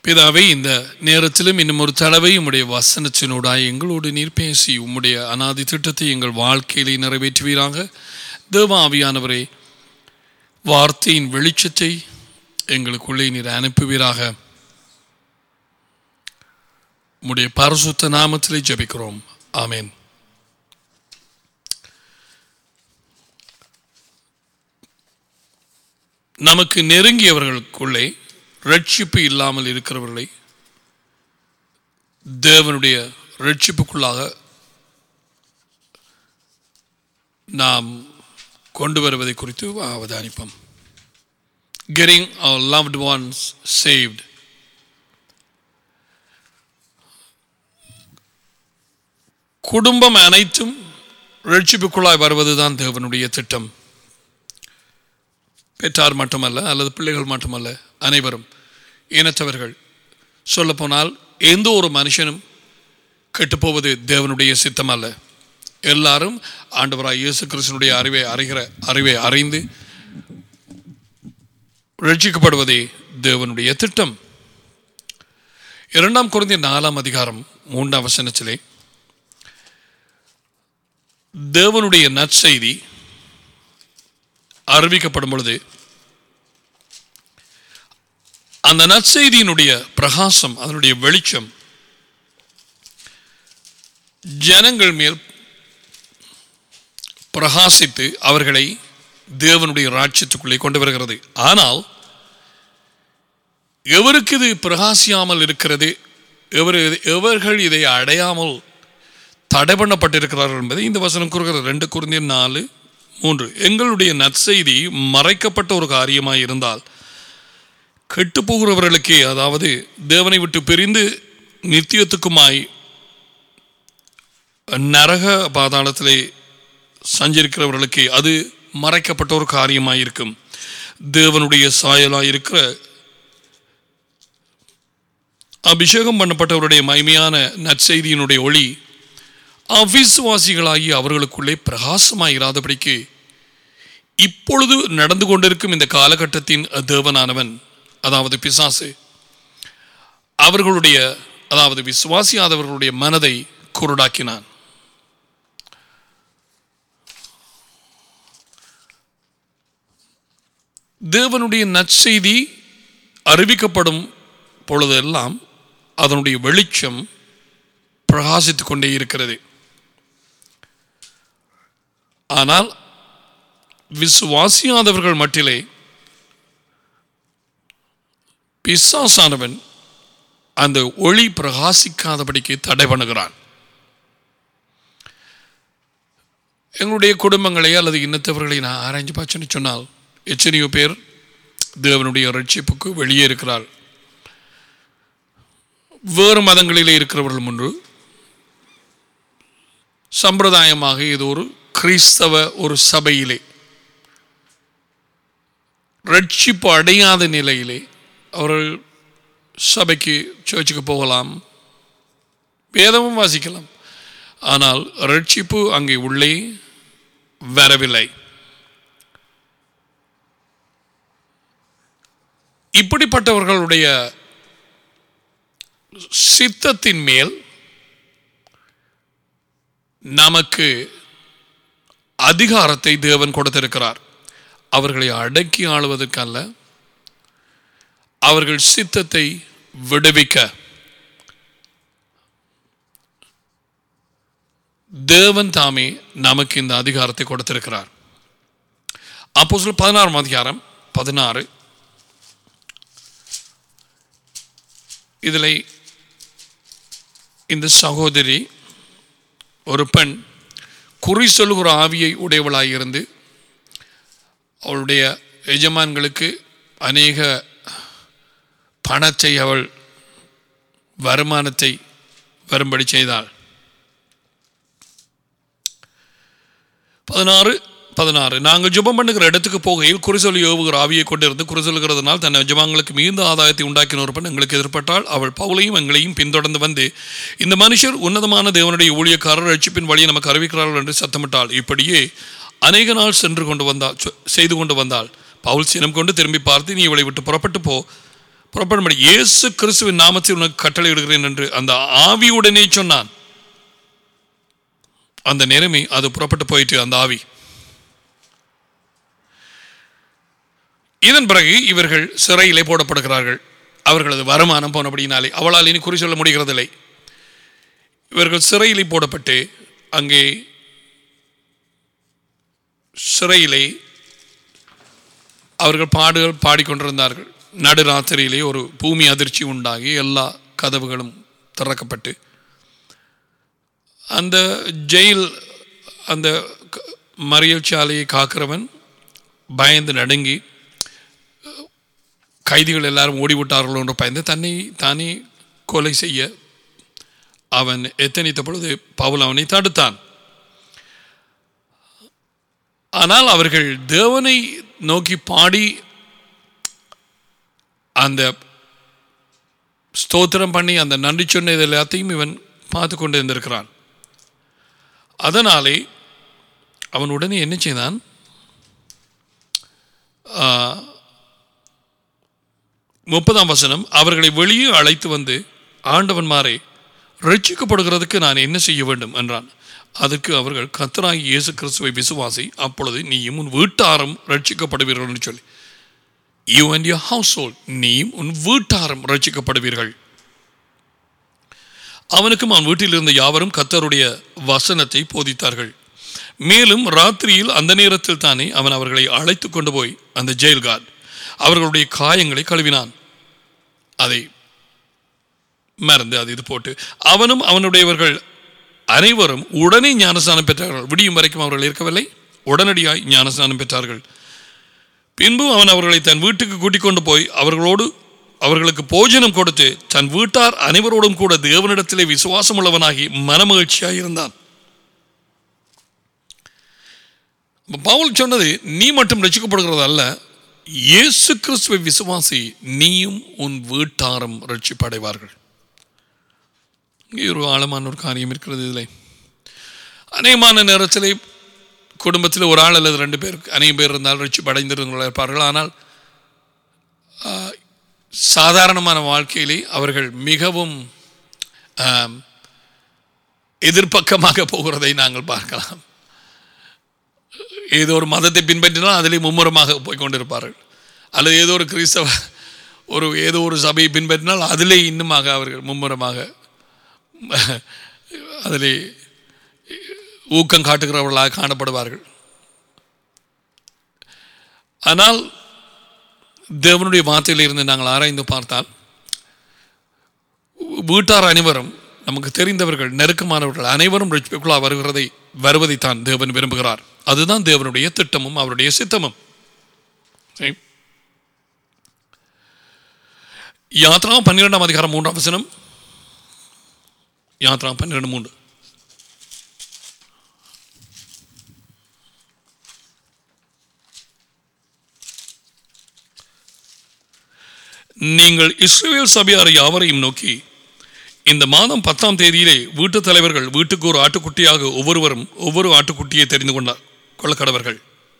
பிதாவே இந்த நேரத்திலும் இன்னும் ஒரு தடவை உம்முடைய வசனத்தினூடாய் எங்களோடு நீர் பேசி உம்முடைய அனாதி திட்டத்தை எங்கள் வாழ்க்கையிலே நிறைவேற்றுவீராக தேவ ஆவியானவரே வார்த்தையின் வெளிச்சத்தை எங்களுக்குள்ளே நீர் அனுப்புவீராக உம்முடைய பரிசுத்த நாமத்திலே ஜெபிக்கிறோம் ஆமென் நமக்கு நெருங்கியவர்களுக்குள்ளே ரட்சிப்பு இல்லாமல் இருக்கிறவர்களை தேவனுடைய ரட்சிப்புக்குள்ளாக நாம் கொண்டு வருவதை குறித்து அவதானிப்போம் getting our loved ones saved குடும்பம் அனைத்தும் ரட்சிப்புக்குள்ளாய் வருவதுதான் தேவனுடைய திட்டம் பெற்றார் மட்டுமல்ல அல்லது பிள்ளைகள் மட்டுமல்ல அனைவரும் இனத்தவர்கள் சொல்லப்போனால் எந்த ஒரு மனுஷனும் கெட்டுப்போவது தேவனுடைய சித்தம் அல்ல எல்லாரும் ஆண்டவராய் இயேசு கிறிஸ்தனுடைய அறிவை அறிகிற அறிவை அறிந்து ரட்சிக்கப்படுவதே தேவனுடைய திட்டம் இரண்டாம் குழந்தை நாலாம் அதிகாரம் மூன்றாம் வசனத்திலே தேவனுடைய நற்செய்தி அறிவிக்கப்படும் பொழுது அந்த நற்செய்தியினுடைய பிரகாசம் அதனுடைய வெளிச்சம் ஜனங்கள் மேல் பிரகாசித்து அவர்களை தேவனுடைய ராட்சியத்துக்குள்ளே கொண்டு வருகிறது ஆனால் எவருக்கு இது பிரகாசியாமல் இருக்கிறது எவர் எவர்கள் இதை அடையாமல் தடை பண்ணப்பட்டிருக்கிறார்கள் என்பதை இந்த வசனம் கூறுகிறது ரெண்டு குருந்தியர் நாலு மூன்று எங்களுடைய நற்செய்தி மறைக்கப்பட்ட ஒரு காரியமாய் இருந்தால் கெட்டு போகிறவர்களுக்கே அதாவது தேவனை விட்டு பிரிந்து நித்தியத்துக்குமாய் நரக பாதாளத்திலே சஞ்சரிக்கிறவர்களுக்கே அது மறைக்கப்பட்ட ஒரு காரியமாய் இருக்கும் தேவனுடைய சாயலாய் இருக்கிற அபிஷேகம் பண்ணப்பட்டவருடைய மகிமையான நற்செய்தியினுடைய ஒளி அவிசுவாசிகளாகி அவர்களுக்குள்ளே பிரகாசமாயிராதபடிக்கு இப்பொழுது நடந்து கொண்டிருக்கும் இந்த காலகட்டத்தின் தேவனானவன் அதாவது பிசாசு அவர்களுடைய அதாவது விசுவாசியாதவர்களுடைய மனதை குருடாக்கினான் தேவனுடைய நற்செய்தி அறிவிக்கப்படும் பொழுதெல்லாம் அதனுடைய வெளிச்சம் பிரகாசித்துக் கொண்டே இருக்கிறது ஆனால் விசுவாசியாதவர்கள் மட்டிலே பிசாசானவன் அந்த ஒளி பிரகாசிக்காதபடிக்கு தடை பண்ணுகிறான் எங்களுடைய குடும்பங்களை அல்லது இன்னத்தவர்களை நான் ஆராய்ஞ்சு பார்த்துன்னு சொன்னால் எத்தனையோ பேர் தேவனுடைய ரட்சிப்புக்கு வெளியே இருக்கிறார் வேறு மதங்களிலே இருக்கிறவர்கள் முன்பு சம்பிரதாயமாக இது ஒரு கிறிஸ்தவ ஒரு சபையிலே ரட்சிப்பு அடையாத நிலையிலே அவர்கள் சபைக்கு சர்ச்சுக்கு போகலாம் வேதமும் வாசிக்கலாம் ஆனால் ரட்சிப்பு அங்கே உள்ளே வரவில்லை இப்படிப்பட்டவர்களுடைய சித்தத்தின் மேல் நமக்கு அதிகாரத்தை தேவன் கொடுத்திருக்கிறார் அவர்களை அடக்கி ஆளுவதற்கல்ல அவர்கள் சித்தத்தை விடுவிக்க தேவன் தாமே நமக்கு இந்த அதிகாரத்தை கொடுத்திருக்கிறார் அப்போ சொல்ல பதினாறாம் அதிகாரம் பதினாறு இதில் இந்த சகோதரி ஒரு பெண் குறி சொல்லுகிற ஆவியை உடையவளாய் இருந்து அவளுடைய எஜமான்களுக்கு அநேக பணத்தை அவள் வருமானத்தை வரும்படி செய்தாள் பதினாறு பதினாறு நாங்கள் ஜெபம் பண்ணுகிற இடத்துக்கு போகையில் குறிசொல்லி ஏவுகிற ஆவியை கொண்டிருந்து குறிசொல்கிறதுனால் தன் எஜமான்களுக்கு மிகுந்த ஆதாயத்தை உண்டாக்கின ஒரு பெண் எங்களுக்கு எதிர்பட்டால் அவள் பவுலையும் எங்களையும் பின்தொடர்ந்து வந்து இந்த மனுஷர் உன்னதமான தேவனுடைய ஊழியக்காரர் ரட்சிப்பின் வழியை நமக்கு அறிவிக்கிறார்கள் என்று சத்தமிட்டாள் இப்படியே அநேக நாள் சென்று கொண்டு வந்தாள் சொ- செய்து கொண்டு வந்தாள் பவுல் சினம் கொண்டு திரும்பி பார்த்து நீ இவளை விட்டு புறப்பட்டு போ புறப்படும்படி இயேசு கிறிஸ்துவின் நாமத்தில் உனக்கு கட்டளையிடுகிறேன் என்று அந்த ஆவியுடனே சொன்னான் அந்த நேரமே அது புறப்பட்டு போயிட்டு அந்த ஆவி இதன் பிறகு இவர்கள் சிறையிலே போடப்படுகிறார்கள் அவர்களது வருமானம் போனபடினாலே அவளால் இனி குறி சொல்ல முடிகிறதில்லை இவர்கள் சிறையிலே போடப்பட்டு அங்கே சிறையிலே அவர்கள் பாடுகள் பாடிக்கொண்டிருந்தார்கள் நடுராத்திரியிலே ஒரு பூமி அதிர்ச்சி உண்டாகி எல்லா கதவுகளும் திறக்கப்பட்டு அந்த ஜெயில் அந்த க- மறியல் சாலையை காக்கிறவன் பயந்து நடுங்கி கைதிகள் எல்லாரும் ஓடிவிட்டார்களோ என்று பயந்து தன்னை தானே கொலை செய்ய அவன் எத்தனித்த பொழுது பவுல் அவனை தடுத்தான் ஆனால் அவர்கள் தேவனை நோக்கி பாடி அந்த ஸ்தோத்திரம் பண்ணி அந்த நன்றி சொன்னது எல்லாத்தையும் இவன் பார்த்து கொண்டு இருந்திருக்கிறான் அதனாலே அவன் உடனே என்ன செய்தான் ஆ, முப்பதாம் வசனம் அவர்களை வெளியே அழைத்து வந்து ஆண்டவன்மாரே ரட்சிக்கப்படுகிறதுக்கு நான் என்ன செய்ய வேண்டும் என்றான் அதற்கு அவர்கள் கத்தராகி இயேசு கிறிஸ்துவை விசுவாசி அப்பொழுது நீயும் உன் வீட்டாரும் ரட்சிக்கப்படுவீர்கள் என்று சொல்லி you and your household நீயும் உன் வீட்டாரும் ரட்சிக்கப்படுவீர்கள் அவனுக்கும் அவன் வீட்டில் இருந்த யாவரும் கத்தருடைய வசனத்தை போதித்தார்கள் மேலும் ராத்திரியில் அந்த நேரத்தில் தானே அவன் அவர்களை அழைத்து கொண்டு போய் அந்த ஜெயில் கார்டு அவர்களுடைய காயங்களை கழுவினான் அதை மறந்து அது இது போட்டு அவனும் அவனுடையவர்கள் அனைவரும் உடனே ஞானஸ்நானம் பெற்றார்கள் விடியும் வரைக்கும் அவர்கள் இருக்கவில்லை உடனடியாய் ஞானஸ்நானம் பெற்றார்கள் பின்பு அவன் அவர்களை தன் வீட்டுக்கு கூட்டிக் கொண்டு போய் அவர்களோடு அவர்களுக்கு போஜனம் கொடுத்து தன் வீட்டார் அனைவரோடும் கூட தேவனிடத்திலே விசுவாசம் உள்ளவனாகி மனமகிழ்ச்சியாக இருந்தான் அப்ப பவுல் சொன்னது நீ மட்டும் ரட்சிக்கப்படுகிறது அல்ல இயேசு கிறிஸ்துவை விசுவாசி நீயும் உன் வீட்டாரும் ரட்சிப்படைவார்கள் இங்கே ஒரு ஆழமான ஒரு காரியம் இருக்கிறது இதில் அநேகமான நேரத்தில் குடும்பத்தில் ஒரு ஆள் அல்லது ரெண்டு பேர் அநேகம் பேர் இருந்தால் ரட்சிப்படைந்திருந்தவர்கள் இருப்பார்கள் ஆனால் ஆ, சாதாரணமான வாழ்க்கையிலே அவர்கள் மிகவும் ஆம், எதிர்ப்பக்கமாக போகிறதை நாங்கள் பார்க்கலாம் ஏதோ ஒரு மதத்தை பின்பற்றினால் அதிலே மும்முரமாக போய் கொண்டிருப்பார்கள் அல்லது ஏதோ ஒரு கிறிஸ்தவ ஒரு ஏதோ ஒரு சபையை பின்பற்றினால் அதிலே இன்னுமாக அவர்கள் மும்முரமாக அதிலே ஊக்கம் காட்டுகிறவர்களாக காணப்படுவார்கள் ஆனால் தேவனுடைய வார்த்தையில் இருந்து நாங்கள் ஆராய்ந்து பார்த்தால் வீட்டார் அனைவரும் நமக்கு தெரிந்தவர்கள் நெருக்கமானவர்கள் அனைவரும் ரட்சிப்புக்குள்ளா வருகிறதை வருவதைத்தான் தேவன் விரும்புகிறார் அதுதான் தேவனுடைய திட்டமும் அவருடைய சித்தமும் சரி. யாத்ரா பன்னிரெண்டாம் அதிகாரம் மூன்றாம் வசனம் யாத்ரா பன்னிரெண்டு மூன்று நீங்கள் இஸ்ரேல் சபையார் யாவரையும் நோக்கி இந்த மாதம் பத்தாம் தேதியிலே வீட்டுத் தலைவர்கள் வீட்டுக்கு ஒரு ஆட்டுக்குட்டியாக ஒவ்வொருவரும் ஒவ்வொரு ஆட்டுக்குட்டியை தெரிந்து கொண்டார் கொள்ளக்கடவர்கள்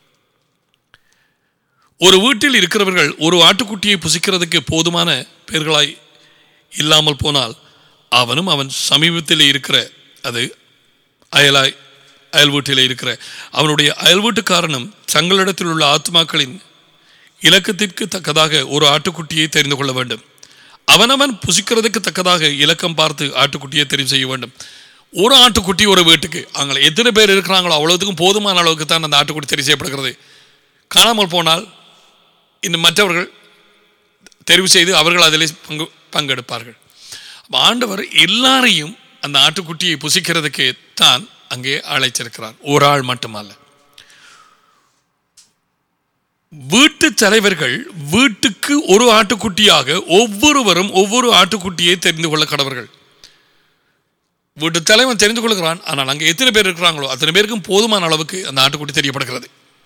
ஒரு வீட்டில் இருக்கிறவர்கள் ஒரு ஆட்டுக்குட்டியை புசிக்கிறதுக்கு போதுமான பேர்களாய் இல்லாமல் போனால் அவனும் அவன் சமீபத்தில் இருக்கிற அது அயலாய் அயல் வீட்டில் இருக்கிற அவனுடைய அயல் வீட்டுக்காரனும் தங்களிடத்தில் உள்ள ஆத்மாக்களின் இலக்கத்திற்கு தக்கதாக ஒரு ஆட்டுக்குட்டியை தெரிந்து கொள்ள வேண்டும் அவனவன் புசிக்கிறதுக்கு தக்கதாக இலக்கம் பார்த்து ஆட்டுக்குட்டியை தெரிவு செய்ய வேண்டும் ஒரு ஆட்டுக்குட்டி ஒரு வீட்டுக்கு அங்கே எத்தனை பேர் இருக்கிறாங்களோ அவ்வளவுக்கும் போதுமான அளவுக்கு தான் அந்த ஆட்டுக்குட்டி தெரிவு செய்யப்படுகிறது காணாமல் போனால் இந்த மற்றவர்கள் தெரிவு செய்து அவர்கள் அதில் பங்கு பங்கெடுப்பார்கள் அப்ப ஆண்டவர் எல்லாரையும் அந்த ஆட்டுக்குட்டியை புசிக்கிறதுக்கு தான் அங்கே அழைச்சிருக்கிறார் ஒரு ஆள் மட்டுமல்ல வீட்டு தலைவர்கள் வீட்டுக்கு ஒரு ஆட்டுக்குட்டியாக ஒவ்வொருவரும் ஒவ்வொரு ஆட்டுக்குட்டியை தெரிந்து கொள்ள கடவர்கள் வீட்டு தலைவன் தெரிந்து கொள்கிறான் ஆனால் அங்கே எத்தனை பேர் இருக்கிறாங்களோ அத்தனை பேருக்கும் போதுமான அளவுக்கு அந்த ஆட்டுக்குட்டி தெரியப்படுகிறது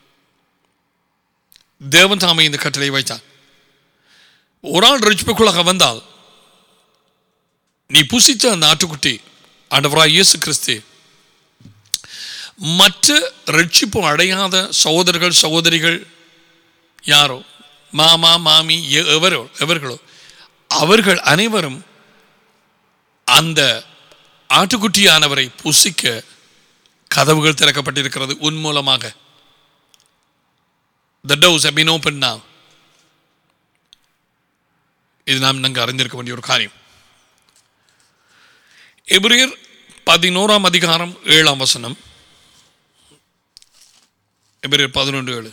தேவன் தாமே இந்த கட்டளை வைத்தான் ஒரு ஆள் ரட்சிப்புக்குள்ளாக வந்தால் நீ புசித்த அந்த ஆட்டுக்குட்டி ஆண்டவராய் இயேசு கிறிஸ்து மற்ற ரட்சிப்பு அடையாத சகோதரர்கள் சகோதரிகள் யாரோ மாமா மாமி எ- எவரோ எவர்களோ அவர்கள் அனைவரும் அந்த ஆட்டுக்குட்டியானவரை புசிக்க கதவுகள் திறக்கப்பட்டிருக்கிறது உன் மூலமாக the doors have been opened now இது நாம் நன்கு அறிந்திருக்க வேண்டிய ஒரு காரியம் எபிரியர் பதினோராம் அதிகாரம் ஏழாம் வசனம் எபிரியர் பதினொன்று ஏழு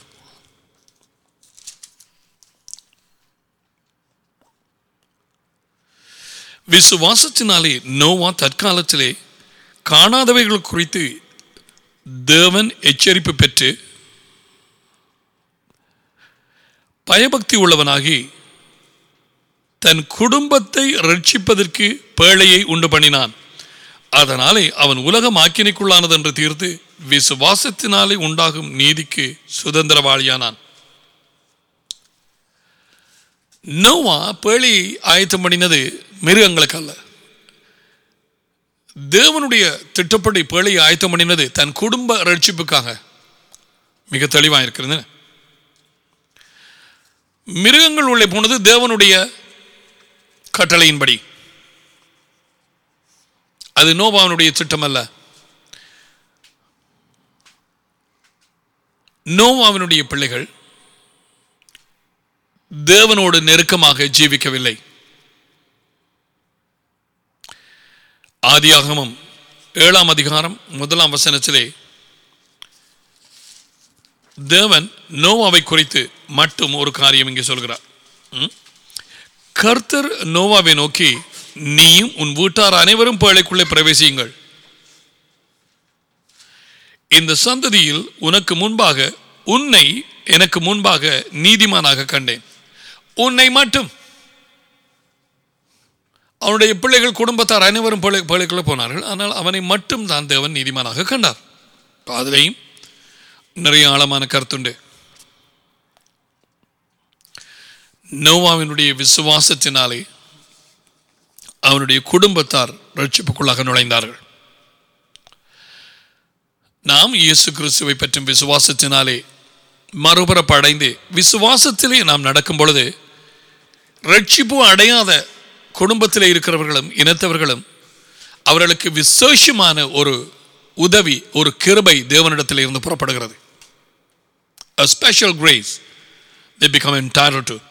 விசுவாசத்தினாலே நோவா தற்காலத்திலே காணாதவைகள் குறித்து தேவன் எச்சரிப்பு பெற்று பயபக்தி உள்ளவனாகி தன் குடும்பத்தை ரட்சிப்பதற்கு பேழையை உண்டு பண்ணினான் அதனாலே அவன் உலகம் ஆக்கினைக்குள்ளானது என்று தீர்த்து விசுவாசத்தினாலே உண்டாகும் நீதிக்கு சுதந்திரவாளியானான் நோவா பேழையை ஆயத்தம் பண்ணினது மிருகங்களுக்கு அல்ல தேவனுடைய திட்டப்படி பேழையை ஆயத்தம் பண்ணினது தன் குடும்ப ரட்சிப்புக்காக மிக தெளிவாக இருக்கிறது மிருகங்கள் உள்ளே போனது தேவனுடைய கட்டளையின்படி அது நோவாவனுடைய திட்டம் அல்ல நோவாவினுடைய பிள்ளைகள் தேவனோடு நெருக்கமாக ஜீவிக்கவில்லை ஆதியாகமம் ஏழாம் அதிகாரம் முதலாம் வசனத்திலே தேவன் நோவாவை குறித்து மட்டும் ஒரு காரியம் இங்கே சொல்கிறார் ம்? கர்த்தர் நோவாவை நோக்கி நீயும் உன் வீட்டார் அனைவரும் பேழைக்குள்ளே பிரவேசியுங்கள் இந்த சந்ததியில் உனக்கு முன்பாக உன்னை எனக்கு முன்பாக நீதிமானாக கண்டேன் உன்னை மட்டும் அவனுடைய பிள்ளைகள் குடும்பத்தார் அனைவரும் பிள்ளை பிள்ளைக்குள்ளே போனார்கள் ஆனால் அவனை மட்டும் தான் தேவன் நீதிமானாக கண்டார் அதிலையும் நிறைய ஆழமான கருத்துண்டு நோவாவினுடைய விசுவாசத்தினாலே அவனுடைய குடும்பத்தார் ரட்சிப்புக்குள்ளாக நுழைந்தார்கள் நாம் இயேசு கிறிஸ்துவை பற்றும் விசுவாசத்தினாலே மறுபுறப்படைந்து விசுவாசத்திலே நாம் நடக்கும் பொழுது ரட்சிப்பு அடையாத குடும்பத்தில் இருக்கிறவர்களும் இனத்தவர்களும் அவர்களுக்கு விசேஷமான ஒரு உதவி ஒரு கிருபை தேவனிடத்தில் இருந்து புறப்படுகிறது a special grace they become entitled to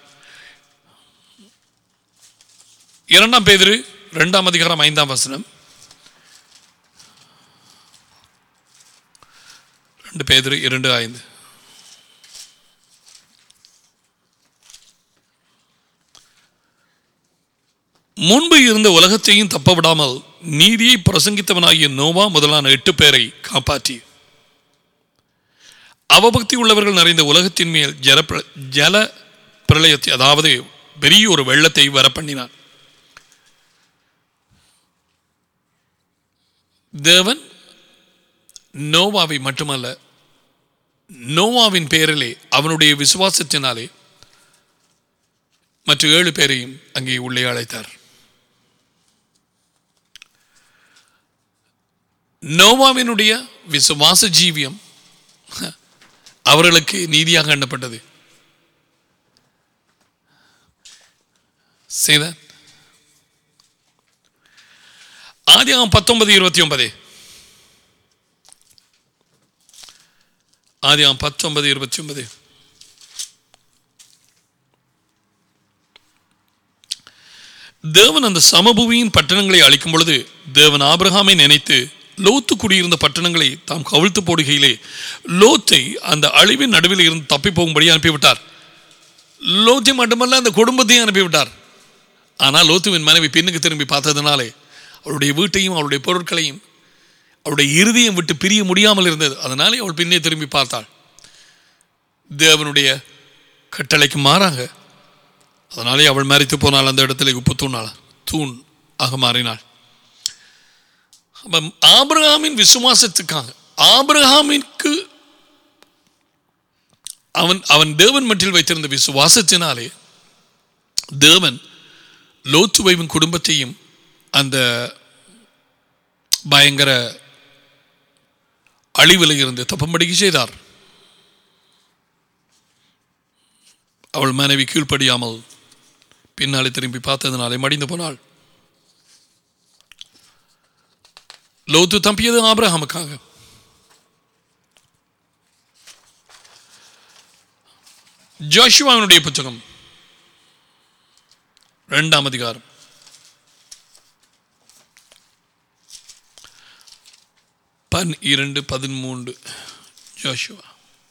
இரண்டாம் பேதிரு இரண்டாம் அதிகாரம் ஐந்தாம் வசனம் ரெண்டு பேதிரு இரண்டு ஐந்து முன்பு இருந்த உலகத்தையும் தப்ப விடாமல் நீதியை பிரசங்கித்தவனாகிய நோவா முதலான எட்டு பேரை காப்பாற்றி அவபக்தி உள்ளவர்கள் நிறைந்த உலகத்தின் மேல் ஜல பிர- ஜல பிரளயத்தை அதாவது பெரிய ஒரு வெள்ளத்தை வர பண்ணினான் தேவன் நோவாவை மட்டுமல்ல நோவாவின் பேரிலே அவனுடைய விசுவாசத்தினாலே மற்ற ஏழு பேரையும் அங்கே உள்ளே அழைத்தார் நோவாவினுடைய விசுவாச ஜீவியம் அவர்களுக்கு நீதியாக எண்ணப்பட்டது செய்த ஆதியாகம் பத்தொன்பது இருபத்தி ஒன்பது ஆதியாகம் பத்தொன்பது இருபத்தி ஒன்பது தேவன் அந்த சமபூமியின் பட்டணங்களை அழிக்கும் பொழுது தேவன் ஆபிரகாமை நினைத்து லோத்து குடியிருந்த பட்டணங்களை தாம் கவிழ்த்து போடுகையிலே லோத்தை அந்த அழிவின் நடுவில் இருந்து தப்பி போகும்படி அனுப்பிவிட்டார் லோத்தை மட்டுமல்ல அந்த குடும்பத்தையும் அனுப்பிவிட்டார் ஆனால் லோத்துவின் மனைவி பின்னுக்கு திரும்பி பார்த்ததுனாலே அவளுடைய வீட்டையும் அவளுடைய பொருட்களையும் அவளுடைய இறுதியம் விட்டு பிரிய முடியாமல் இருந்தது அதனாலே அவள் பின்னே திரும்பி பார்த்தாள் தேவனுடைய கட்டளைக்கு மாறாக அதனாலே அவள் மறித்து போனாள் அந்த இடத்துல உப்பு தூணாள் தூண் ஆக மாறினாள் அப்ப ஆபிரகாமின் விசுவாசத்துக்காக ஆபிரகாமிற்கு அவன் அவன் தேவன் மட்டில் வைத்திருந்த விசுவாசத்தினாலே தேவன் லோத்துவையும் குடும்பத்தையும் அந்த பயங்கர அழிவில் இருந்து தப்பம்படிக்கு செய்தார் அவள் மனைவி கீழ்ப்படியாமல் பின்னாலே திரும்பி பார்த்ததினாலே மடிந்து போனாள் லோத்து தம்பியது ஆபிரகாமுக்காக ஜோஷுவாவினுடைய புத்தகம் இரண்டாம் அதிகாரம் பன் இரண்டு பதிமூன்று ஜோஷுவா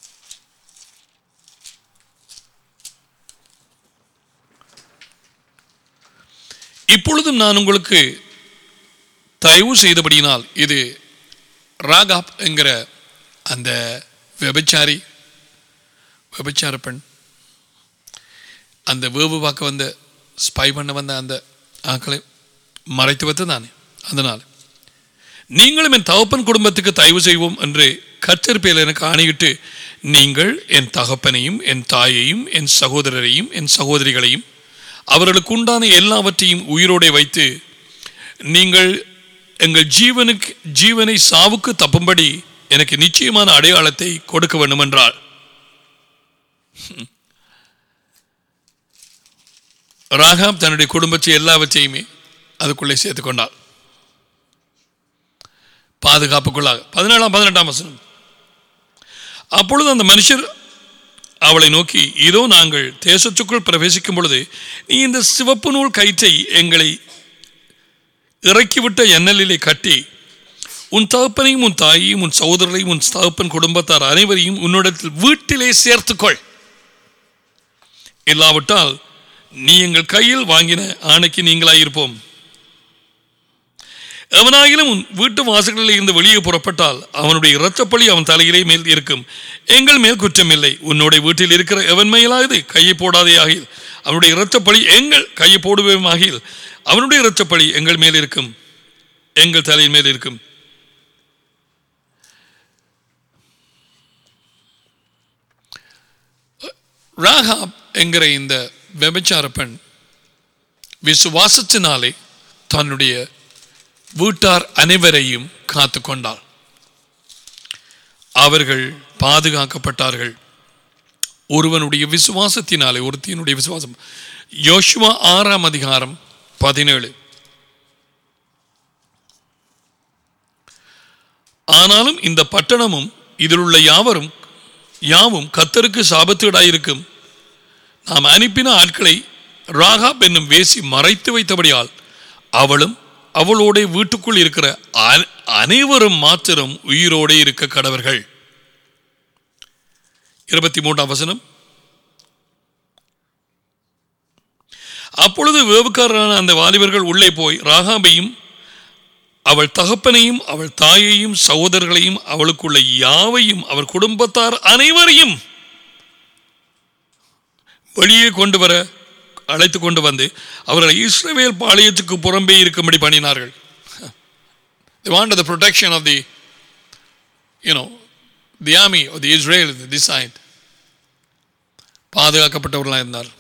இப்பொழுதும் நான் உங்களுக்கு தயவு செய்தபடியினால் இது ராகாப் என்கிற அந்த விபச்சாரி விபச்சார பெண் அந்த வேவு பார்க்க வந்த ஸ்பை பண்ண வந்த அந்த ஆக்களை மறைத்து வைத்து தானே அதனால் நீங்களும் என் தகப்பன் குடும்பத்துக்கு தயவு செய்வோம் என்று கற்றறிப்பையில் எனக்கு ஆணையிட்டு நீங்கள் என் தகப்பனையும் என் தாயையும் என் சகோதரரையும் என் சகோதரிகளையும் அவர்களுக்கு உண்டான எல்லாவற்றையும் உயிரோடே வைத்து நீங்கள் எங்கள் ஜீவனுக்கு ஜீவனை சாவுக்கு தப்பும்படி எனக்கு நிச்சயமான அடையாளத்தை கொடுக்க வேண்டும் என்றாள் ராகாப் தன்னுடைய குடும்பத்தை எல்லாவற்றையுமே அதுக்குள்ளே சேர்த்து கொண்டாள் பாதுகாப்புக்குள்ளாக பதினேழாம் பதினெட்டாம் வசனம் அப்பொழுது அந்த மனுஷர் அவளை நோக்கி இதோ நாங்கள் தேசத்துக்குள் பிரவேசிக்கும் பொழுது நீ இந்த சிவப்பு நூல் கயிற்றை எங்களை இறக்கிவிட்ட எண்ணலிலே கட்டி உன் தகப்பனையும் உன் தாயையும் உன் சகோதரரையும் உன் தகப்பன் குடும்பத்தார் அனைவரையும் உன்னிடத்தில் வீட்டிலே சேர்த்துக்கொள் இல்லாவிட்டால் நீ எங்கள் கையில் வாங்கின ஆணைக்கு நீங்களாயிருப்போம் எவனாகிலும் உன் வீட்டு வாசல்களில் இருந்து வெளியே புறப்பட்டால் அவனுடைய இரத்தப்பழி அவன் தலையிலே மேல் இருக்கும் எங்கள் மேல் குற்றமில்லை உன்னுடைய வீட்டில் இருக்கிற எவன் மேலாவது கையை போடாதே ஆகில் அவனுடைய இரத்தப்பழி எங்கள் கையை போடுவோம் ஆகில் அவனுடைய இரத்தப்பழி எங்கள் மேல் இருக்கும் எங்கள் தலையின் மேல் இருக்கும் ராகாப் என்கிற இந்த விபச்சார பெண் விசுவாசத்தினாலே தன்னுடைய வீட்டார் அனைவரையும் காத்து கொண்டாள் அவர்கள் பாதுகாக்கப்பட்டார்கள் ஒருவனுடைய விசுவாசத்தினாலே ஒருத்தியினுடைய விசுவாசம் யோசுவா ஆறாம் அதிகாரம் பதினேழு ஆனாலும் இந்த பட்டணமும் இதில் உள்ள யாவரும் யாவும் கத்தருக்கு சாபத்தீடாயிருக்கும் நாம் அனுப்பின ஆட்களை ராகாப் என்னும் வேசி மறைத்து வைத்தபடியால் அவளும் அவளோட வீட்டுக்குள் இருக்கிற அ- அனைவரும் மாத்திரம் உயிரோடே இருக்க கடவர்கள் இருபத்தி மூன்றாம் வசனம் அப்பொழுது வேவுக்காரரான அந்த வாலிபர்கள் உள்ளே போய் ராகாபையும் அவள் தகப்பனையும் அவள் தாயையும் சகோதரர்களையும் அவளுக்குள்ள யாவையும் அவர் குடும்பத்தார் அனைவரையும் வெளியே கொண்டு வர அழைத்து கொண்டு வந்து அவர்களை இஸ்ரவேல் பாளையத்துக்கு புறம்பே இருக்கும்படி பண்ணினார்கள் They wanted the protection of the, you know, the army of the Israel this side. பாதுகாக்கப்பட்டவர்களாக இருந்தார்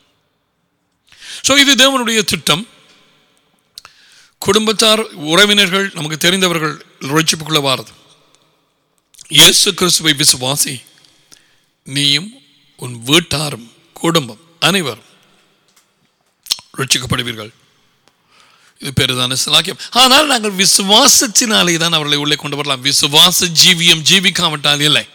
ஸோ இது தேவனுடைய திட்டம் குடும்பத்தார் உறவினர்கள் நமக்கு தெரிந்தவர்கள் ரட்சிப்புக்குள்ள வாரது இயேசு கிறிஸ்துவை விசுவாசி நீயும் உன் வீட்டாரும் குடும்பம் அனைவரும் ரட்சிக்கப்படுவீர்கள் இது பெரிதான சிலாக்கியம் ஆனால் நாங்கள் விசுவாசத்தினாலே தான் அவர்களை உள்ளே கொண்டு வரலாம் விசுவாச ஜீவியம் ஜீவிக்காவிட்டால் இல்லை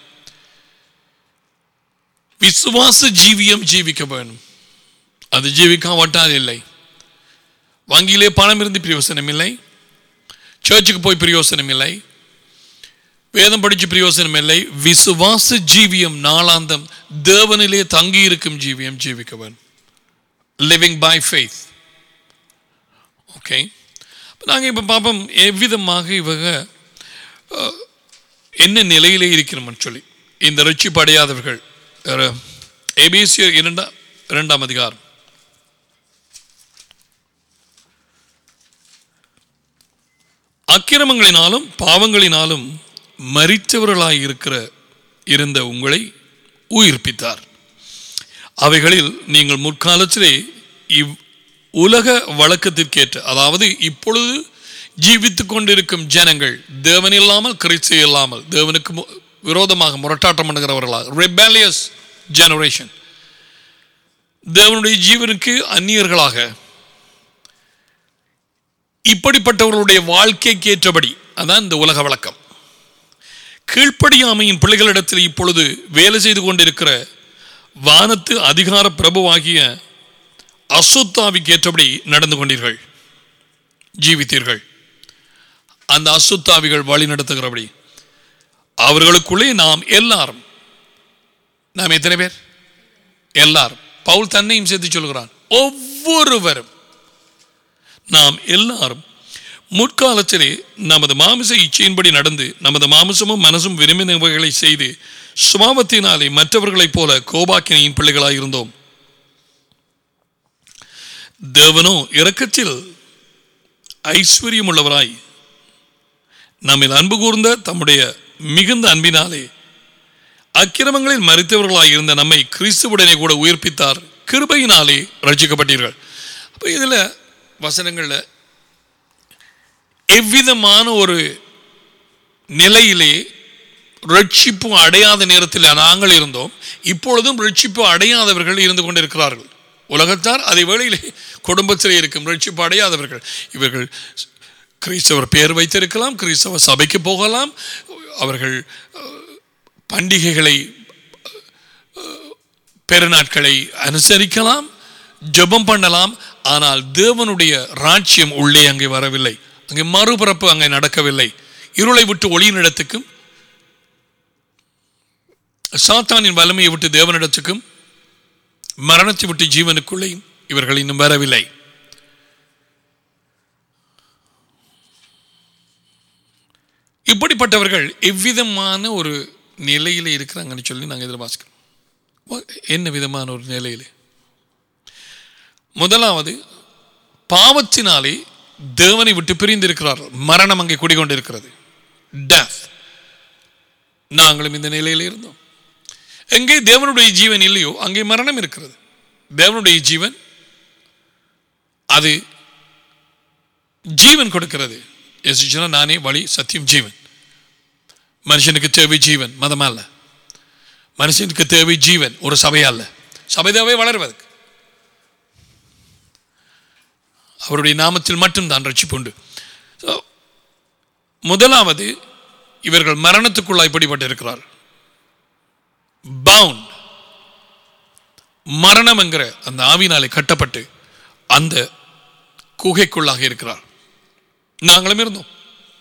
விசுவாச ஜீவியம் ஜீவிக்க வேணும் அது ஜீவிக்காவிட்டால் இல்லை வங்கியிலே பணம் இருந்து பிரயோசனம் இல்லை சர்ச்சுக்கு போய் பிரயோசனம் இல்லை வேதம் படிச்சு பிரயோசனம் இல்லை விசுவாச ஜீவியம் நாளாந்தம் தேவனிலே தங்கி இருக்கும் ஜீவியம் ஜீவிக்க வேணும் லிவிங் பை ஃபெய்த் ஓகே நாங்கள் இப்போ பார்ப்போம் எவ்விதமாக இவங்க அஹ், என்ன நிலையிலே இருக்கிறோம்னு சொல்லி இந்த ரட்சிப்பு அடையாதவர்கள் ஏபிசி இரண்டாம் இரண்டாம் அதிகாரம் அக்கிரமங்களினாலும் பாவங்களினாலும் மரித்தவர்களாய் இருக்கிற இருந்த உங்களை உயிர்ப்பித்தார் அவைகளில் நீங்கள் முற்காலத்திலே இவ் உலக வழக்கத்திற்கேற்ற அதாவது இப்பொழுது ஜீவித்துக் கொண்டிருக்கும் ஜனங்கள் தேவன் இல்லாமல் கிறிஸ்து இல்லாமல் தேவனுக்கு மு- விரோதமாக முரட்டாட்டம் பண்ணுகிறவர்களாக rebellious ஜெனரேஷன் தேவனுடைய ஜீவனுக்கு அந்நியர்களாக இப்படிப்பட்டவர்களுடைய வாழ்க்கைக்கு ஏற்றபடி அதான் இந்த உலக வழக்கம் கீழ்ப்படியாமையின் பிள்ளைகளிடத்தில் இப்பொழுது வேலை செய்து கொண்டிருக்கிற வானத்து அதிகார பிரபுவாகிய அசுத்தாவிக்கு ஏற்றபடி நடந்து கொண்டீர்கள் ஜீவித்தீர்கள் அந்த அசுத்தாவிகள் வழி நடத்துகிறபடி அவர்களுக்குள்ளே நாம் எல்லாரும் நாம் எத்தனை பேர் எல்லாரும் பவுல் தன்னையும் சேர்த்து சொல்கிறான் ஒவ்வொருவரும் நாம் எல்லாரும் முற்காலத்திலே நமது மாமிச இச்சையின்படி நடந்து நமது மாமிசமும் மனசும் விரும்பினவைகளை செய்து சுபாவத்தினாலே மற்றவர்களைப் போல கோபாக்கினையின் பிள்ளைகளாய் இருந்தோம் தேவனோ இரக்கத்தில் ஐஸ்வர்யமுள்ளவராய் நம்மில் அன்பு கூர்ந்த தம்முடைய மிகுந்த அன்பினாலே அக்கிரமங்களில் மறித்தவர்களாய் இருந்த நம்மை கிறிஸ்துவுடனே கூட உயிர்ப்பித்தார் கிருபையினாலே ரட்சிக்கப்பட்டீர்கள் அப்போ இதில் வசனங்களில் எவ்விதமான ஒரு நிலையிலே ரட்சிப்பு அடையாத நேரத்தில் நாங்கள் இருந்தோம் இப்பொழுதும் ரட்சிப்பு அடையாதவர்கள் இருந்து கொண்டிருக்கிறார்கள் உலகத்தார் அதே வேளையிலே குடும்பத்திலே இருக்கும் ரட்சிப்பு அடையாதவர்கள் இவர்கள் கிறிஸ்தவர் பெயர் வைத்திருக்கலாம் கிறிஸ்தவ சபைக்கு போகலாம் அவர்கள் அஹ், பண்டிகைகளை அஹ், பெருநாட்களை அனுசரிக்கலாம் ஜெபம் பண்ணலாம் ஆனால் தேவனுடைய ராஜ்யம் உள்ளே அங்கே வரவில்லை அங்கே மறுபிறப்பு அங்கே நடக்கவில்லை இருளை விட்டு ஒளியினிடத்துக்கும் சாத்தானின் வலிமையை விட்டு தேவனிடத்துக்கும் மரணத்தை விட்டு ஜீவனுக்குள்ளேயும் இவர்கள் இன்னும் வரவில்லை இப்படிப்பட்டவர்கள் எவ்விதமான ஒரு நிலையில் இருக்கிறாங்கன்னு சொல்லி நாங்கள் இதில் வாசிக்கிறோம் வ- என்ன விதமான ஒரு நிலையில் முதலாவது பாவத்தினாலே தேவனை விட்டு பிரிந்திருக்கிறார்கள் மரணம் அங்கே குடிகொண்டிருக்கிறது டெத் நாங்களும் இந்த நிலையில் இருந்தோம் எங்கே தேவனுடைய ஜீவன் இல்லையோ அங்கே மரணம் இருக்கிறது தேவனுடைய ஜீவன் அது ஜீவன் கொடுக்கிறது இயேசு சொன்னார், நானே வழி சத்தியம் ஜீவன் மனுஷனுக்கு தேவை ஜீவன் மதம் அல்ல மனுஷனுக்கு தேவை ஜீவன் ஒரு சபை அல்ல சபை தேவை வளர்வதற்கு அவருடைய நாமத்தில் மட்டும்தான் ரட்சிப்பு உண்டு So, முதலாவது இவர்கள் மரணத்துக்குள்ளாய் இப்படிப்பட்டு இருக்கிறார் பவுண்ட் மரணம் என்கிற அந்த ஆவினாலே கட்டப்பட்டு அந்த குகைக்குள்ளாக இருக்கிறார் நாங்களும் இருந்தோம்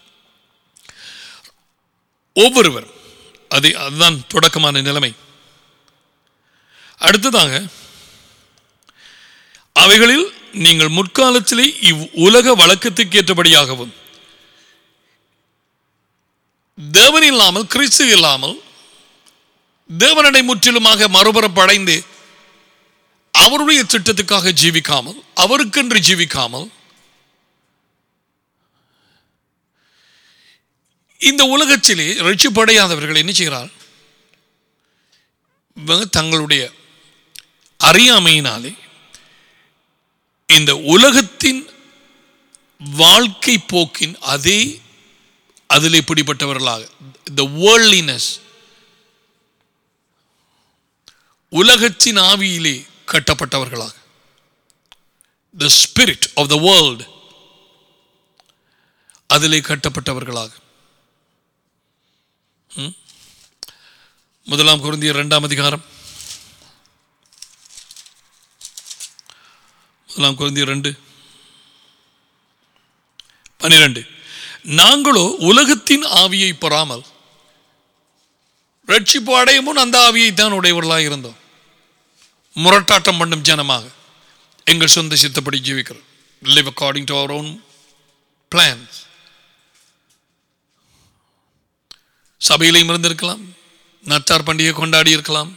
ஒவ்வொருவர் அது அதுதான் தொடக்கமான நிலைமை அடுத்ததாக அவைகளில் நீங்கள் முற்காலத்திலே இவ் உலக வழக்கத்துக்கு ஏற்றபடியாகவும் தேவன் இல்லாமல் கிறிஸ்து இல்லாமல் தேவனடை முற்றிலுமாக மறுபுறப்படைந்து அவருடைய திட்டத்துக்காக ஜீவிக்காமல் அவருக்கென்று ஜீவிக்காமல் இந்த உலகத்திலே ரட்சிப்படையாதவர்கள் என்ன செய்கிறார் இவங்க தங்களுடைய அறியாமையினாலே இந்த உலகத்தின் வாழ்க்கை போக்கின் அதே அதில் இப்படிப்பட்டவர்களாக இந்த வேர்ல்டினஸ் உலகத்தின் ஆவியிலே கட்டப்பட்டவர்களாக the spirit of the world அதிலே கட்டப்பட்டவர்களாக ம்? முதலாம் குருந்திய இரண்டாம் அதிகாரம் முதலாம் குருந்திய ரெண்டு பனிரெண்டு நாங்களோ உலகத்தின் ஆவியை பெறாமல் ரட்சிப்பு அடையும் முன் அந்த ஆவியை தான் உடையவர்களாக இருந்தோம் முரட்டாட்டம் பண்ணும் ஜனமாக எங்கள் சொந்த சித்தப்படி ஜீவிக்கிறோம் live according to our own plans சபையிலையும் இருந்திருக்கலாம் நத்தார் பண்டிகை கொண்டாடி இருக்கலாம்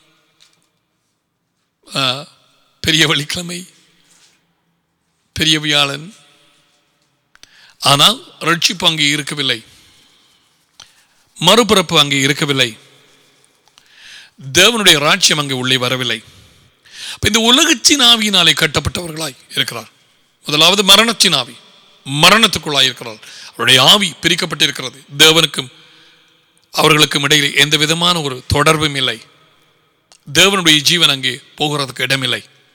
ஆ, பெரிய வெள்ளிக்கிழமை பெரிய வியாழன் ஆனால் ரட்சிப்பு அங்கே இருக்கவில்லை மறுபிறப்பு அங்கே இருக்கவில்லை தேவனுடைய ராஜ்யம் அங்கே உள்ளே வரவில்லை அப்ப இந்த உலகத்தின் ஆவியினாலே கட்டப்பட்டவர்களாய் இருக்கிறார் முதலாவது மரணத்தின் ஆவி மரணத்துக்குள்ளாய் இருக்கிறார் அவருடைய ஆவி பிரிக்கப்பட்டிருக்கிறது தேவனுக்கும் அவர்களுக்கும் இடையில் எந்த விதமான ஒரு தொடர்பும் இல்லை தேவனுடைய ஜீவன் அங்கே போகிறதுக்கு இடமில்லை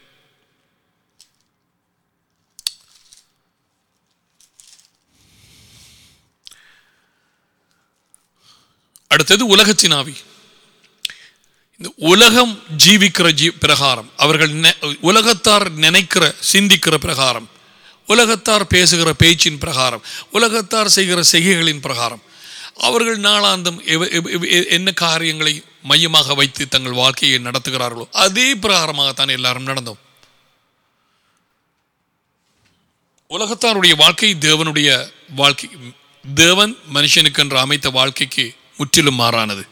அடுத்தது உலகத்தின் ஆவி இந்த உலகம் ஜீவிக்கிற ஜீ பிரகாரம் அவர்கள் நெ- உலகத்தார் நினைக்கிற சிந்திக்கிற பிரகாரம் உலகத்தார் பேசுகிற பேச்சின் பிரகாரம் உலகத்தார் செய்கிற செய்கைகளின் பிரகாரம் அவர்கள் நாளாந்தம் எவ- எவ- எவ- எ- என்ன காரியங்களை மையமாக வைத்து தங்கள் வாழ்க்கையை நடத்துகிறார்களோ அதே பிரகாரமாகத்தான் எல்லாரும் நடந்தோம் உலகத்தாருடைய வாழ்க்கை தேவனுடைய வாழ்க்கை தேவன் மனுஷனுக்கு என்று அமைத்த வாழ்க்கைக்கு முற்றிலும் மாறானது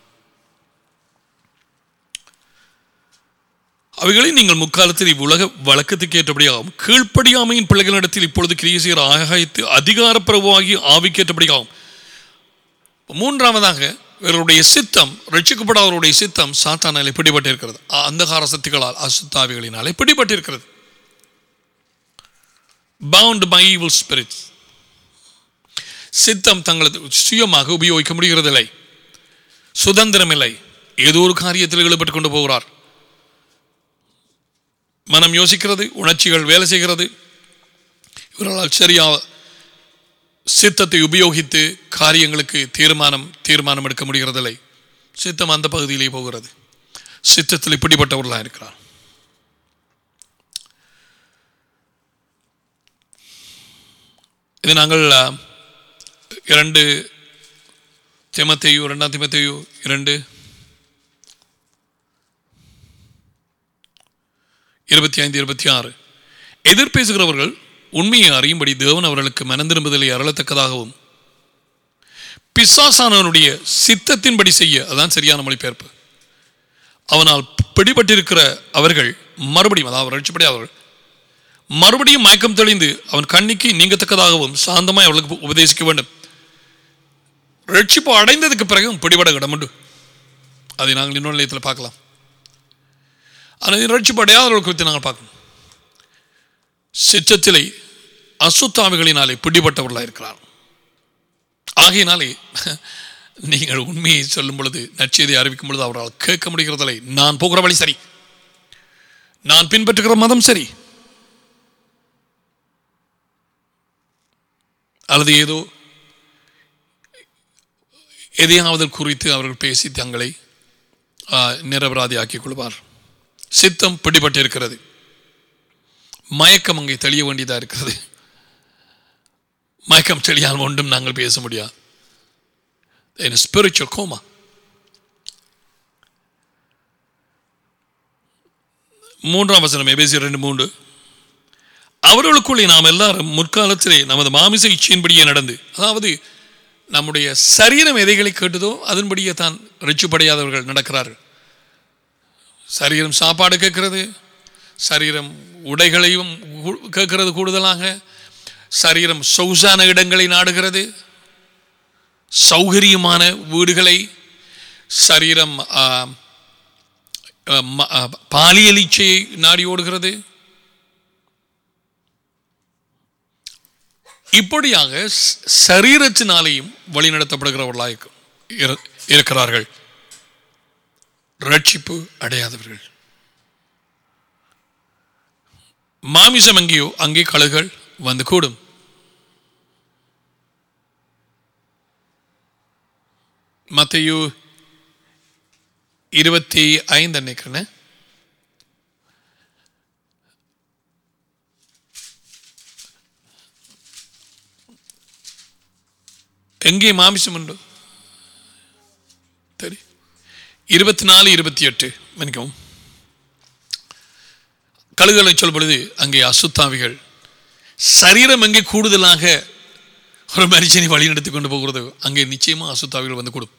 அவைகளை நீங்கள் முக்காலத்தில் இவ்வுலக வழக்கத்துக்கு ஏற்றபடியாகும் கீழ்ப்படியாமையின் பிள்ளைகளிடத்தில் இப்பொழுது கிரியை செய்கிற ஆகாயத்து அதிகாரப்பிரபுவாகி ஆவிக்கேற்றபடியாகும் மூன்றாவதாக இவருடைய சித்தம் ரட்சிக்கப்படாதவருடைய சித்தம் சாத்தானாலே பிடிபட்டிருக்கிறது அ- அந்தகார சக்திகளால் அசுத்தாவிகளினாலே பிடிபட்டிருக்கிறது பவுண்ட் பை evil spirits சித்தம் தங்களது சுயமாக உபயோகிக்க முடிகிறதில்லை சுதந்திரமில்லை ஏதோ ஒரு காரியத்தில் ஈடுபட்டு கொண்டு போகிறார் மனம் யோசிக்கிறது உணர்ச்சிகள் வேலை செய்கிறது இவர்களால் சரியா சித்தத்தை உபயோகித்து காரியங்களுக்கு தீர்மானம் தீர்மானம் எடுக்க முடிகிறதில்லை சித்தம் அந்த பகுதியிலே போகிறது சித்தத்தில் இப்படிப்பட்டவர்களாக இருக்கிறார் இது நாங்கள் ஆ, இரண்டு திமத்தையோ இரண்டாம் திமத்தையோ இரண்டு இருபத்தி ஐந்து இருபத்தி ஆறு எதிர்பேசுகிறவர்கள் உண்மையை அறியும்படி தேவன் அவர்களுக்கு மனந்திரும்புதலை அருளத்தக்கதாகவும் பிசாசானவனுடைய சித்தத்தின்படி செய்ய அதான் சரியான மொழிபெயர்ப்பு அவனால் பிடிபட்டிருக்கிற அவர்கள் மறுபடியும் அதாவது ரட்சிப்படி அவர்கள் மறுபடியும் மயக்கம் தெளிந்து அவன் கண்ணிக்கு நீங்கத்தக்கதாகவும் சாந்தமாய் அவளுக்கு உபதேசிக்க வேண்டும் ரட்சிப்பு அடைந்ததுக்கு பிறகும் பிடிபட இடமுண்டு அதை நாங்கள் இன்னொரு நிலையத்தில் பார்க்கலாம் ஆனால் ரட்சிப்பு அடையாதவர்கள் குறித்து நாங்கள் பார்க்கணும் சிற்றத்திலே அசுத்தாவிகளினாலே பிடிபட்டவர்களாக இருக்கிறார் ஆகையினாலே நீங்கள் உண்மையை சொல்லும் பொழுது நற்செய்தியை அறிவிக்கும் பொழுது அவரால் கேட்க முடிகிறதில்லை நான் போகிற வழி சரி நான் பின்பற்றுகிற மதம் சரி அல்லது ஏதோ எதையாவது குறித்து அவர்கள் பேசி தங்களை ஆ, நிரபராதி ஆக்கிக் கொள்வார் சித்தம் பிடிபட்டிருக்கிறது மயக்கம் அங்கே தெளிய வேண்டியதா இருக்கிறது மயக்கம் தெளியால் ஒன்றும் நாங்கள் பேச முடியாது ஸ்பிரிச்சுவல் கோமா மூன்றாம் வசனம் எபேசியர் ரெண்டு மூன்று அவர்களுக்குள்ளே நாம் எல்லாரும் முற்காலத்திலே நமது மாமிச இச்சையின்படியே நடந்து அதாவது நம்முடைய சரீரம் எதைகளை கேட்டதோ அதன்படியே தான் ரிச்சுப்படையாதவர்கள் நடக்கிறார்கள் சரீரம் சாப்பாடு கேட்கிறது சரீரம் உடைகளையும் கூ- கேட்கிறது கூடுதலாக சரீரம் சொகுசான இடங்களை நாடுகிறது சௌகரியமான வீடுகளை சரீரம் ஆ, ஆ, ம- ஆ, பாலியல் இச்சையை நாடி ஓடுகிறது இப்படியாக ஸ்- சரீரத்தினாலேயும் வழிநடத்தப்படுகிறவர்களாக இருக்கு- இரு- இருக்கிறார்கள் ரட்சிப்பு அடையாதவர்கள் மாமிசம் எங்கேயோ அங்கே கழுகுகள் வந்து கூடும் மத்தையோ இருபத்தி ஐந்து நினைக்கிறேன் எங்கே மாமிசம் உண்டு சரி இருபத்தி நாலு இருபத்தி எட்டு மன்னிக்கவும் கழுகுகளை சொல்லும் பொழுது அங்கே அசுத்தாவிகள் சரீரம் எங்கே கூடுதலாக ஒரு மனுஷனை வழி நடத்தி கொண்டு போகிறது அங்கே நிச்சயமா அசுத்தாவிகள் வந்து கூடும்